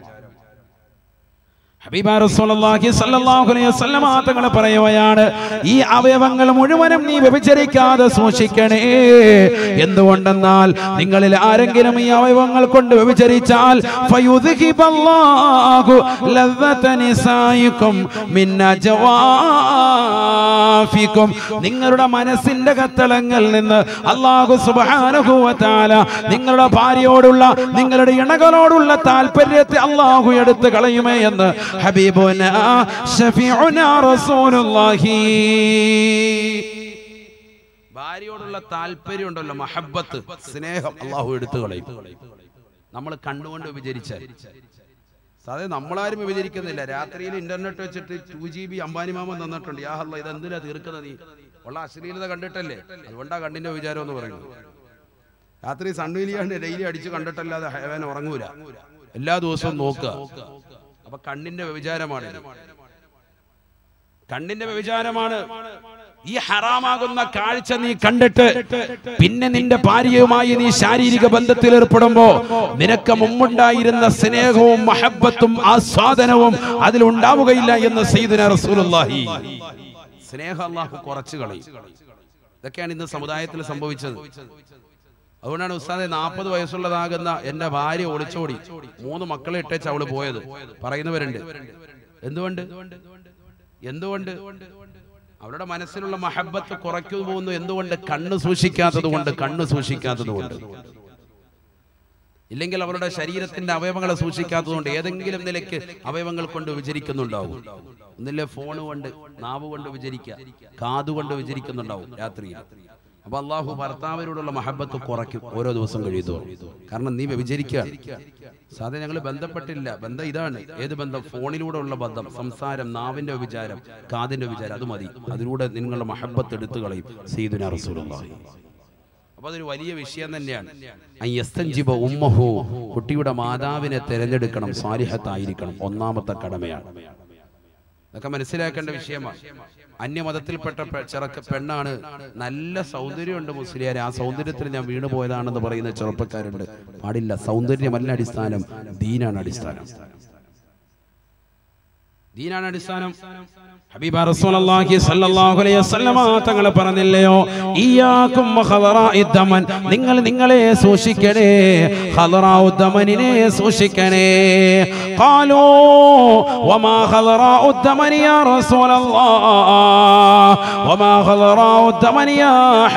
[SPEAKER 1] ഹബീബ റസൂലുള്ളാഹി സ്വല്ലല്ലാഹു അലൈഹി വസല്ലമ തങ്ങൾ പറയുകയാണ് ഈ അവയവങ്ങൾ മുഴുവനും നീ വ്യഭിചരിക്കാതെ സൂക്ഷിക്കണേ എന്തുകൊണ്ടെന്നാൽ നിങ്ങളിൽ ആരെങ്കിലും ഈ അവയവങ്ങൾ കൊണ്ട് വ്യഭിചരിച്ചാൽ ഫയുദ്ഹിബല്ലാഹു ലദ്ദത നിസായിക്കും മിൻ അജവാഫിക്കും നിങ്ങളുടെ മനസ്സിന്റെ കത്തളങ്ങളിൽ നിന്ന് അല്ലാഹു സുബ്ഹാനഹു വ തആല നിങ്ങളുടെ ഭാര്യയോടുള്ള നിങ്ങളുടെ ഇണകളോടുള്ള താല്പര്യത്തെ അല്ലാഹു എടുത്തു കളയുമേ എന്ന് ഹബീബുന ഷഫീഉന റസൂലുള്ളാഹി ഭാര്യയോടുള്ള താല്പര്യം ഉണ്ടല്ലോ മഹബത്ത് സ്നേഹം അള്ളാഹു എടുത്തു കളയും നമ്മൾ കണ്ടുകൊണ്ട് വിചരിച്ചാൽ സാധേ നമ്മളാരും വിഭജിക്കുന്നില്ല രാത്രിയിൽ ഇന്റർനെറ്റ് വെച്ചിട്ട് ടു ജി ബി അംബാനിമാമൻ തന്നിട്ടുണ്ട് യാ അല്ല ഇത് എന്തിനാ തീർക്കുന്നത് നീ ഉള്ള അശ്ലീലത കണ്ടിട്ടല്ലേ അതുകൊണ്ടാ കണ്ണിന്റെ വിചാരം എന്ന് പറയുന്നത് രാത്രി സൺവീലിയാണ്ട് ഡെയിലി അടിച്ച് കണ്ടിട്ടല്ലാതെ ഹേവൻ ഉറങ്ങൂല എല്ലാ ദിവസവും നോക്കുക അപ്പൊ കണ്ണിന്റെ വ്യഭിചാരമാണ് ഇത്. കണ്ണിന്റെ വ്യഭിചാരമാണ് ഈ ഹറാമാകുന്ന കാഴ്ച നീ കണ്ടിട്ട് പിന്നെ നിന്റെ ഭാര്യയുമായി നീ ശാരീരിക ബന്ധത്തിൽ ഏർപ്പെടുമ്പോ നിനക്ക് മുമ്പുണ്ടായിരുന്ന സ്നേഹവും മഹബത്തും ആസ്വാദനവും അതിലുണ്ടാവുകയില്ല എന്ന് സയ്യിദുന റസൂലുള്ളാഹി സ്നേഹം അള്ളാഹു കുറച്ചു കളയും ഇതൊക്കെയാണ് ഇന്ന് സമുദായത്തിൽ സംഭവിച്ചത് അതുകൊണ്ടാണ് ഉസ്താദെ നാൽപ്പത് വയസ്സുള്ളതാകുന്ന എന്റെ ഭാര്യ ഒളിച്ചോടി മൂന്ന് മക്കളെ ഇട്ടേച്ച് അവള് പോയത് പറയുന്നവരുണ്ട് എന്തുകൊണ്ട് എന്തുകൊണ്ട് അവരുടെ മനസ്സിലുള്ള മഹബത്ത് കുറയ്ക്കു പോകുന്നു എന്തുകൊണ്ട് കണ്ണ് സൂക്ഷിക്കാത്തത് കൊണ്ട് കണ്ണ് സൂക്ഷിക്കാത്തത് കൊണ്ട് ഇല്ലെങ്കിൽ അവരുടെ ശരീരത്തിന്റെ അവയവങ്ങളെ സൂക്ഷിക്കാത്തത് കൊണ്ട് ഏതെങ്കിലും നിലയ്ക്ക് അവയവങ്ങൾ കൊണ്ട് വിചരിക്കുന്നുണ്ടാവും ഒന്നില്ലേ ഫോൺ കൊണ്ട് നാവ് കൊണ്ട് വിചരിക്കുക കാതുകൊണ്ട് വിചരിക്കുന്നുണ്ടാവും രാത്രിയിൽ അപ്പൊ അള്ളാഹു ഭർത്താവിനോടുള്ള മഹബത്ത് കുറയ്ക്കും ഓരോ ദിവസം കഴിയുന്നു കാരണം നീ വ്യഭിചരിക്കുക സാധാരണ ഞങ്ങൾ ബന്ധപ്പെട്ടില്ല ബന്ധം ഇതാണ് ഏത് ബന്ധം ഫോണിലൂടെ ഉള്ള ബന്ധം സംസാരം നാവിന്റെ വിചാരം കാതിന്റെ വിചാരം അത് മതി അതിലൂടെ നിങ്ങളുടെ മഹബത്ത് എടുത്തു കളയും സീദുന റസൂലുള്ളാഹി അപ്പൊ അതൊരു വലിയ വിഷയം തന്നെയാണ് അയ്യസ്തഞ്ചിബ ഉമ്മഹു കുട്ടിയുടെ മാതാവിനെ തിരഞ്ഞെടുക്കണം സാലിഹത്തായിരിക്കണം ഒന്നാമത്തെ കടമയാണ് ഇതൊക്കെ മനസ്സിലാക്കേണ്ട വിഷയമാണ് അന്യമതത്തിൽപ്പെട്ട പെ- ചെറുക്ക പെണ്ണാണ് നല്ല സൗന്ദര്യമുണ്ട് മുസ്ലിയാരെ ആ സൗന്ദര്യത്തിൽ ഞാൻ വീണു പോയതാണെന്ന് പറയുന്ന ചെറുപ്പക്കാരുണ്ട് പാടില്ല സൗന്ദര്യമല്ല അടിസ്ഥാനം ദീനാണ് അടിസ്ഥാനം ദീനാണ് അടിസ്ഥാനം ഹബീബ റസൂലുള്ളാഹി സ്വല്ലല്ലാഹു അലൈഹി വസല്ലമ തങ്ങൾ പറഞ്ഞില്ലയോ ഇയ്യാകും ഖദറാഇദ്ദമൻ നിങ്ങൾ നിങ്ങളെ സൂക്ഷിക്കണേ ഖദറാഉദ്ദമനിനെ സൂക്ഷിക്കണേ ഖാലൂ വമാ ഖദറാഉദ്ദമൻ യാ റസൂലല്ലാഹ് വമാ ഖദറാഉദ്ദമൻ യാ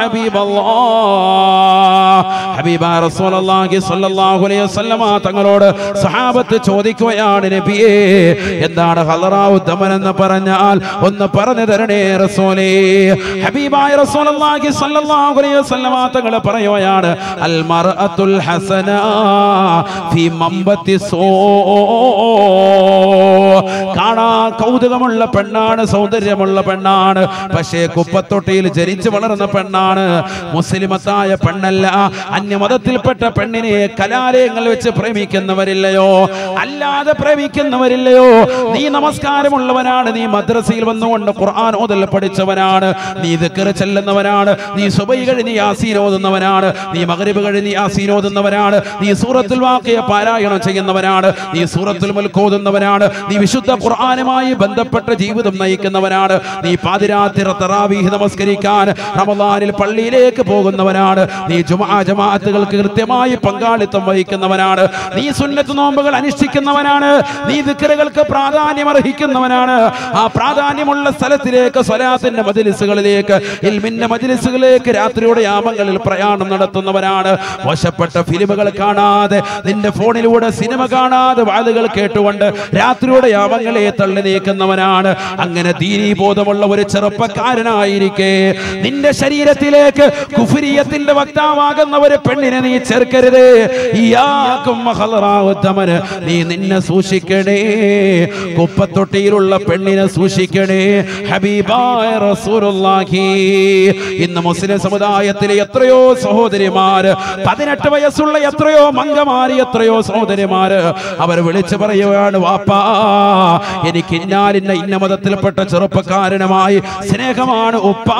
[SPEAKER 1] ഹബീബല്ലാഹ് ഹബീബ റസൂലുള്ളാഹി സ്വല്ലല്ലാഹു അലൈഹി വസല്ലമ തങ്ങളോട് സഹാബത്ത് ചോദിക്കുകയാണ് നബിയേ എന്താണ് ഹലറാവുദ്ധമൻ എന്ന് പറഞ്ഞാൽ ഒന്ന് പറഞ്ഞു തരണേ റസൂലേ ഹബീബായ റസൂലുള്ളാഹി സ്വല്ലല്ലാഹു അലൈഹി വസല്ലമ തങ്ങൾ പറയുകയാണ് അൽ മർഅത്തുൽ ഹസന ഫി മമ്പത്തി സോ കാണാ കൗതുകമുള്ള പെണ്ണാണ് സൗന്ദര്യമുള്ള പെണ്ണാണ് പക്ഷേ കുപ്പത്തൊട്ടിയിൽ ജനിച്ചു വളർന്ന പെണ്ണാണ് മുസ്ലിമത്തായ പെണ്ണല്ല അന്യമതത്തിൽപ്പെട്ട പെണ്ണിനെ കലാലയങ്ങൾ വെച്ച് പ്രേമിക്കുന്നവരില്ലയോ അല്ലാതെ പ്രേമിക്കുന്നവരില്ലയോ നീ നമസ്കാരമുള്ളവനാണ് നീ മദ്രസയിൽ വന്നുകൊണ്ട് ഖുർആൻ ഓതൽ പഠിച്ചവനാണ് നീ ദിക്ർ ചെല്ലുന്നവനാണ് നീ സുബൈ കഴിഞ്ഞ് യാസീൻ ഓതുന്നവനാണ് നീ മഗ്രിബ് കഴിഞ്ഞ് യാസീൻ ഓതുന്നവനാണ് നീ സൂറത്തുൽ വാഖിയ പാരായണം ചെയ്യുന്നവനാണ് നീ സൂറത്തുൽ മുൽക്ക് ഓതുന്നവനാണ് നീ വിശുദ്ധ ഖുർആനുമായി ബന്ധപ്പെട്ട ജീവിതം നയിക്കുന്നവനാണ് നീ പാതിരാത്രി തറാവീഹ് നമസ്കരിക്കാൻ റമദാനിൽ പള്ളിയിലേക്ക് പോകുന്നവനാണ് നീ ജുമാ ജമാഅത്തുകൾക്ക് കൃത്യമായി പങ്കാളിത്തം വഹിക്കുന്നവനാണ് നീ സുന്നത്ത് നോമ്പുകൾ അനുഷ്ഠിക്കുന്നവനാണ് നീ ദിക്റുകൾക്ക് പ്രാധാന്യം അർഹിക്കുന്നവനാണ് ആ പ്രാധാന്യമുള്ള സ്ഥലത്തിലേക്ക് സ്വലാത്തിന്റെ മജിലിസുകളിലേക്ക് ഇൽമിന്റെ മജിലിസുകളിലേക്ക് രാത്രിയുടെ യാമങ്ങളിൽ പ്രയാണം നടത്തുന്നവനാണ് മോശപ്പെട്ട ഫിലിമുകൾ കാണാതെ നിന്റെ ഫോണിലൂടെ സിനിമ കാണാതെ വാതുകൾ കേട്ടുകൊണ്ട് രാത്രിയുടെ യാമങ്ങളെ തള്ളി നീക്കുന്നവനാണ് അങ്ങനെ ദീനീബോധമുള്ള ഒരു ചെറുപ്പക്കാരനായിരിക്കെ നിന്റെ ശരീരത്തിലേക്ക് കുഫിരിയത്തിന്റെ വക്താവാകുന്ന ഒരു പെണ്ണിനെ നീ ചേർക്കരുത് ഇയാക്കും മഹളറാവുത്തമന് നീ നിന്നെ സൂക്ഷിക്കണേ കുപ്പത്തൊട്ടിയിലുള്ള പെണ്ണിനെ സൂക്ഷിക്കണേ ഹബീബായ റസൂലുള്ളാഹി ഇന്ന് മുസ്ലിം സമുദായത്തിലെ എത്രയോ സഹോദരിമാര് പതിനെട്ട് വയസ്സുള്ള എത്രയോ മംഗമാരി എത്രയോ സഹോദരിമാര് അവർ വിളിച്ചു പറയുകയാണ് വാപ്പാ എനിക്ക് ഇന്നാലിന്ന ഇന്ന മതത്തിൽപ്പെട്ട ചെറുപ്പക്കാരനുമായി സ്നേഹമാണ് ഉപ്പാ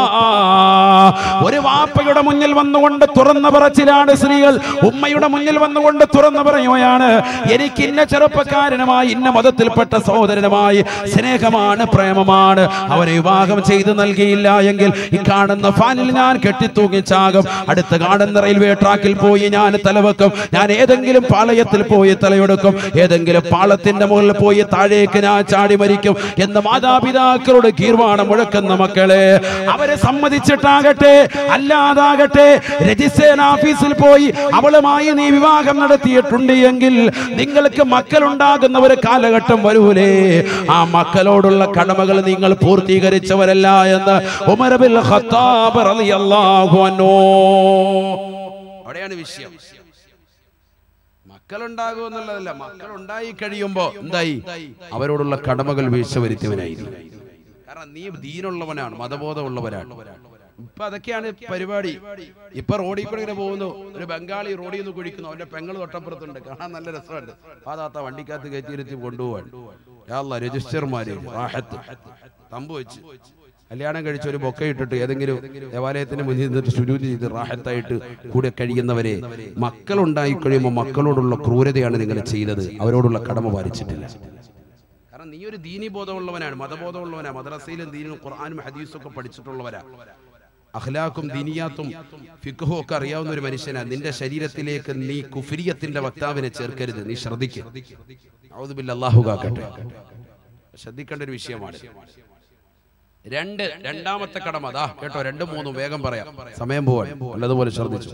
[SPEAKER 1] ഒരു വാപ്പയുടെ മുന്നിൽ വന്നുകൊണ്ട് തുറന്നു പറച്ചിലാണ് സ്ത്രീകൾ ഉമ്മയുടെ മുന്നിൽ വന്നുകൊണ്ട് തുറന്നു പറയുകയാണ് എനിക്ക് ഇന്ന ചെറുപ്പക്കാരനുമായി ഇന്ന മതത്തിൽപ്പെട്ട സഹോദരനുമായി സ്നേഹമാണ് പ്രേമമാണ് അവരെ വിവാഹം ചെയ്തു നൽകിയില്ല എങ്കിൽ ഈ കാണുന്ന ഫാനിൽ ഞാൻ കെട്ടിത്തൂങ്ങിച്ചാകും അടുത്ത കാണുന്ന റെയിൽവേ ട്രാക്കിൽ പോയി ഞാൻ തലവെക്കും ഞാൻ ഏതെങ്കിലും പാളയത്തിൽ പോയി തലയെടുക്കും ഏതെങ്കിലും പാളത്തിന്റെ മുകളിൽ പോയി താഴേക്ക് ഞാൻ ചാടി മരിക്കും എന്ന് മാതാപിതാക്കളോട് ഗീർവാണം മുഴക്കുന്ന മക്കളെ അവരെ സമ്മതിച്ചിട്ടാകട്ടെ അല്ലാതാകട്ടെ രജിസ്ട്രേഷൻ ഓഫീസിൽ പോയി അവളുമായി നീ വിവാഹം നടത്തിയിട്ടുണ്ട് എങ്കിൽ നിങ്ങൾക്ക് മക്കളുണ്ടാകുന്ന ഒരു കാലഘട്ടം വരൂലേ ആ മക്കളോടുള്ള കടമകൾ നിങ്ങൾ പൂർത്തീകരിച്ചവരല്ല എന്ന് ഉമർ ബിൻ ഖത്താബ് റളിയല്ലാഹു അൻഹു അവിടെയാണ് വിഷയം മക്കളുണ്ടാകും എന്നുള്ളതല്ല മക്കൾ ഉണ്ടായി കഴിയുമ്പോ എന്തായി അവരോടുള്ള കടമകൾ വീഴ്ച വരുത്തിയവനായിരുന്നു കാരണം നീ ദീനുള്ളവനാണ് മതബോധമുള്ളവരാണ് ഇപ്പൊ അതൊക്കെയാണ് പരിപാടി ഇപ്പൊ റോഡിൽ കൂടെ ഇങ്ങനെ പോകുന്നു ഒരു ബംഗാളി റോഡിൽ നിന്ന് കുഴിക്കുന്നു അവന്റെ പെങ്ങൾ തൊട്ടപ്പുറത്തുണ്ട് കാണാൻ നല്ല രസമുണ്ട് പാതാത്ത വണ്ടിക്കകത്ത് കയറ്റിയിരുത്തി കൊണ്ടുപോവാൻ യാള്ള രജിസ്റ്റർമാര് റാഹത്ത് തമ്പ് വെച്ച് കല്യാണം കഴിച്ച ഒരു ബൊക്ക ഇട്ടിട്ട് ഏതെങ്കിലും ദേവാലയത്തിന് മുന്നിൽ നിന്നിട്ട് സുരൂതി ചെയ്ത് റാഹത്തായിട്ട് കൂടെ കഴിയുന്നവരെ മക്കളുണ്ടായി കഴിയുമ്പോൾ മക്കളോടുള്ള ക്രൂരതയാണ് നിങ്ങൾ ചെയ്തത് അവരോടുള്ള കടമ പാലിച്ചിട്ടില്ല കാരണം നീ ഒരു ദീനി ബോധമുള്ളവനാണ് മതബോധമുള്ളവനാ മദ്രസയിലും ദീനും ഖുർആാനും ഹദീസും ഒക്കെ പഠിച്ചിട്ടുള്ളവരാ അഖ്ലാഖും ദീനിയാത്തും ഫിഖും ഒക്കെ അറിയാവുന്ന ഒരു മനുഷ്യനാ നിന്റെ ശരീരത്തിലേക്ക് നീ കുഫിരിയത്തിന്റെ വക്താവിനെ ചേർക്കരുത് നീ ശ്രദ്ധിക്കുക ഔദുബില്ല അള്ളാഹു കാക്കട്ടെ ശ്രദ്ധിക്കേണ്ട ഒരു വിഷയമാണ് രണ്ട് രണ്ടാമത്തെ കടമ അതാ കേട്ടോ രണ്ടും മൂന്നും വേഗം പറയാം സമയം പോവാൻ നല്ലതുപോലെ ശ്രദ്ധിച്ചു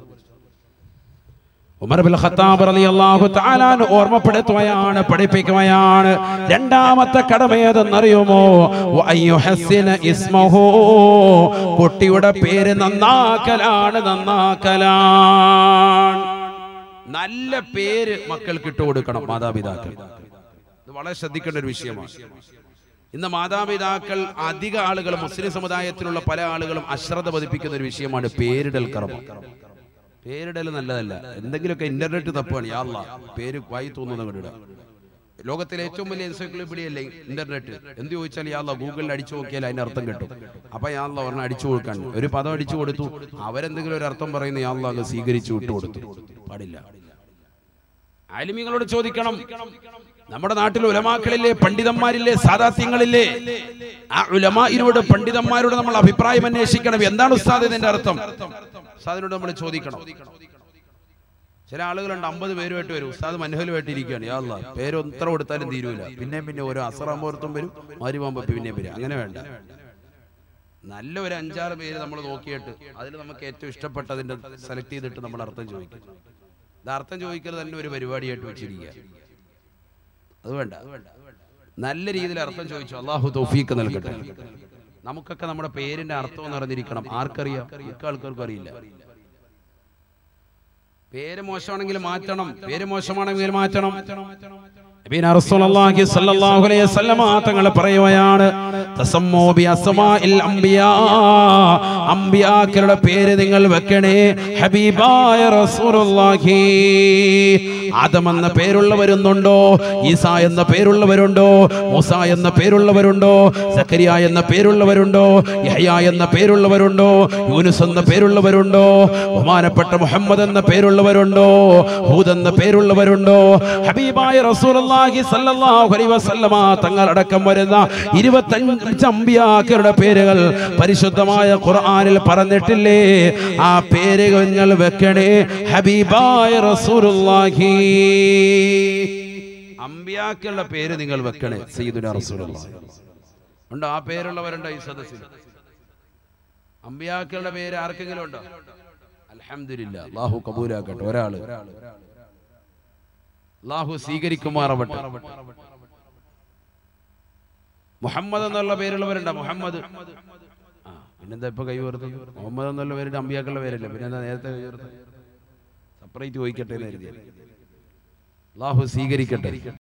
[SPEAKER 1] ഉമർ ബിൻ ഖത്താബ് റളിയല്ലാഹു തആല അൻഹു ഓർമ്മപ്പെടുത്തുകയാണ് പഠിപ്പിക്കുകയാണ് രണ്ടാമത്തെ കടമ ഏതെന്നറിയുമോ വഅയ്യുഹസ്സിന ഇസ്മഹു കുട്ടിയുടെ പേര് നന്നാക്കലാണ് നന്നാക്കലാണ് നല്ല പേര് മക്കൾക്ക് ഇട്ട് കൊടുക്കണം മാതാപിതാക്കൾ ഇത് വളരെ ശ്രദ്ധിക്കേണ്ട ഒരു വിഷയമാണ് ഇന്ന് മാതാപിതാക്കൾ അധിക ആളുകൾ മുസ്ലിം സമുദായത്തിലുള്ള പല ആളുകളും അശ്രദ്ധ പതിപ്പിക്കുന്ന ഒരു വിഷയമാണ് പേരിടൽ കർമ്മം പേരിടൽ നല്ലതല്ല എന്തെങ്കിലുമൊക്കെ ഇന്റർനെറ്റ് തപ്പാണ് യാള്ള പേര് വായി തോന്നുന്ന കണ്ടിട ലോകത്തിലെ ഏറ്റവും വലിയ എൻസൈക്ലോപീഡിയ അല്ലേ ഇന്റർനെറ്റ് എന്ത് ചോദിച്ചാൽ യാള്ള ഗൂഗിളിൽ അടിച്ചു നോക്കിയാൽ അതിന്റെ അർത്ഥം കിട്ടും അപ്പൊ യാള്ള പറഞ്ഞ അടിച്ചു കൊടുക്കാൻ ഒരു പദം അടിച്ചു കൊടുത്തു അവരെന്തെങ്കിലും ഒരു അർത്ഥം പറയുന്ന യാള്ള അങ്ങ് സ്വീകരിച്ചു വിട്ടു കൊടുത്തു പാടില്ല ആലിമികളോട് ചോദിക്കണം നമ്മുടെ നാട്ടിൽ ഉലമാക്കളില്ലേ പണ്ഡിതന്മാരില്ലേ സാദാത്യങ്ങളില്ലേ ആ ഉലമായിനോട് പണ്ഡിതന്മാരോട് നമ്മൾ അഭിപ്രായം അന്വേഷിക്കണം എന്താണ് ഉസ്താദ് ഇതിന്റെ അർത്ഥം ഉസ്താദിനോട് നമ്മൾ ചോദിക്കണം ചില ആളുകളുണ്ട് അമ്പത് പേരുമായിട്ട് വരും ഉസ്താദ് മനോഹരമായിട്ട് ഇരിക്കുകയാണ് യാ അല്ലാ പേര് എത്ര കൊടുത്താലും തീരൂല പിന്നെ പിന്നെ ഓരോ അസറാമ്പുറത്തും വരും മാരിമാകുമ്പോ പിന്നെ വരും അങ്ങനെ വേണ്ട നല്ല ഒരു അഞ്ചാറ് പേര് നമ്മൾ നോക്കിയിട്ട് അതിൽ നമുക്ക് ഏറ്റവും ഇഷ്ടപ്പെട്ടതിന്റെ സെലക്ട് ചെയ്തിട്ട് നമ്മൾ അർത്ഥം ചോദിക്കും ഇത് അർത്ഥം ചോദിക്കൽ തന്നെ ഒരു പരിപാടിയായിട്ട് വെച്ചിരിക്കുക അത് വേണ്ട നല്ല രീതിയിൽ അർത്ഥം ചോദിച്ചു അള്ളാഹു തൗഫീക്ക് നൽകട്ടെ നമുക്കൊക്കെ നമ്മുടെ പേരിന്റെ അർത്ഥം എന്ന് അറിഞ്ഞിരിക്കണം ആർക്കറിയാം മിക്ക ആൾക്കാർക്കും അറിയില്ല പേര് മോശമാണെങ്കിൽ മാറ്റണം പേര് മോശമാണെങ്കിൽ മാറ്റണം നബീന റസൂലുള്ളാഹി സ്വല്ലല്ലാഹു അലൈഹി വസല്ലമ തങ്ങൾ പറയുകയാണ് തസമ്മൂ ബി അസ്മാഇൽ അംബിയാ അംബിയാക്കളുടെ പേര് നിങ്ങൾ വെക്കണേ ഹബീബായ റസൂലുള്ളാഹി ആദം എന്ന പേരുള്ളവരുന്നുണ്ടോ ഈസ എന്ന പേരുള്ളവരുണ്ടോ മൂസ എന്ന പേരുള്ളവരുണ്ടോ സക്കരിയ എന്ന പേരുള്ളവരുണ്ടോ യഹ്യ എന്ന പേരുള്ളവരുണ്ടോ യൂനുസ് എന്ന പേരുള്ളവരുണ്ടോ ബഹുമാനപ്പെട്ട മുഹമ്മദ് എന്ന പേരുള്ളവരുണ്ടോ ഹൂദ് എന്ന പേരുള്ളവരുണ്ടോ ഹബീബായ റസൂലുള്ളാഹി സ്വല്ലല്ലാഹു അലൈഹി വസല്ലമ തങ്ങളടക്കം വരുന്ന ഇരുപത്തഞ്ച് അമ്പിയാക്കളുടെ പേരുകൾ പരിശുദ്ധമായ ഖുർആനിൽ പറഞ്ഞിട്ടില്ലേ ആ പേരുകൾ നിങ്ങൾ വെക്കണേ ഹബീബായ റസൂലുള്ളാഹി അമ്പിയാക്കളുടെ പേര് നിങ്ങൾ വെക്കണേ സയ്യിദുന റസൂലുള്ളാഹി ഉണ്ടോ ആ പേരുള്ളവരുണ്ടോ ഈ സദസ്സിൽ അമ്പിയാക്കളുടെ പേര് ആർക്കെങ്കിലും ഉണ്ടോ അൽഹംദുലില്ലാ അല്ലാഹു കബൂലാക്കട്ടെ ഒരാള് അള്ളാഹു സ്വീകരിക്കുമാറവട്ടെ മുഹമ്മദ് എന്നുള്ള പേരുള്ളവരുണ്ടോ മുഹമ്മദ് ആ പിന്നെന്താ ഇപ്പൊ കൈ ഉയർത്തും മുഹമ്മദ് എന്നുള്ള പേരുടെ അമ്പിയാക്കളുടെ പേരല്ലേ പിന്നെന്താ നേരത്തെ കൈ ഉയർത്തും സെപ്പറേറ്റ് ചോദിക്കട്ടെ എന്ന് കരുതിയാൽ അള്ളാഹു സ്വീകരിക്കട്ടെ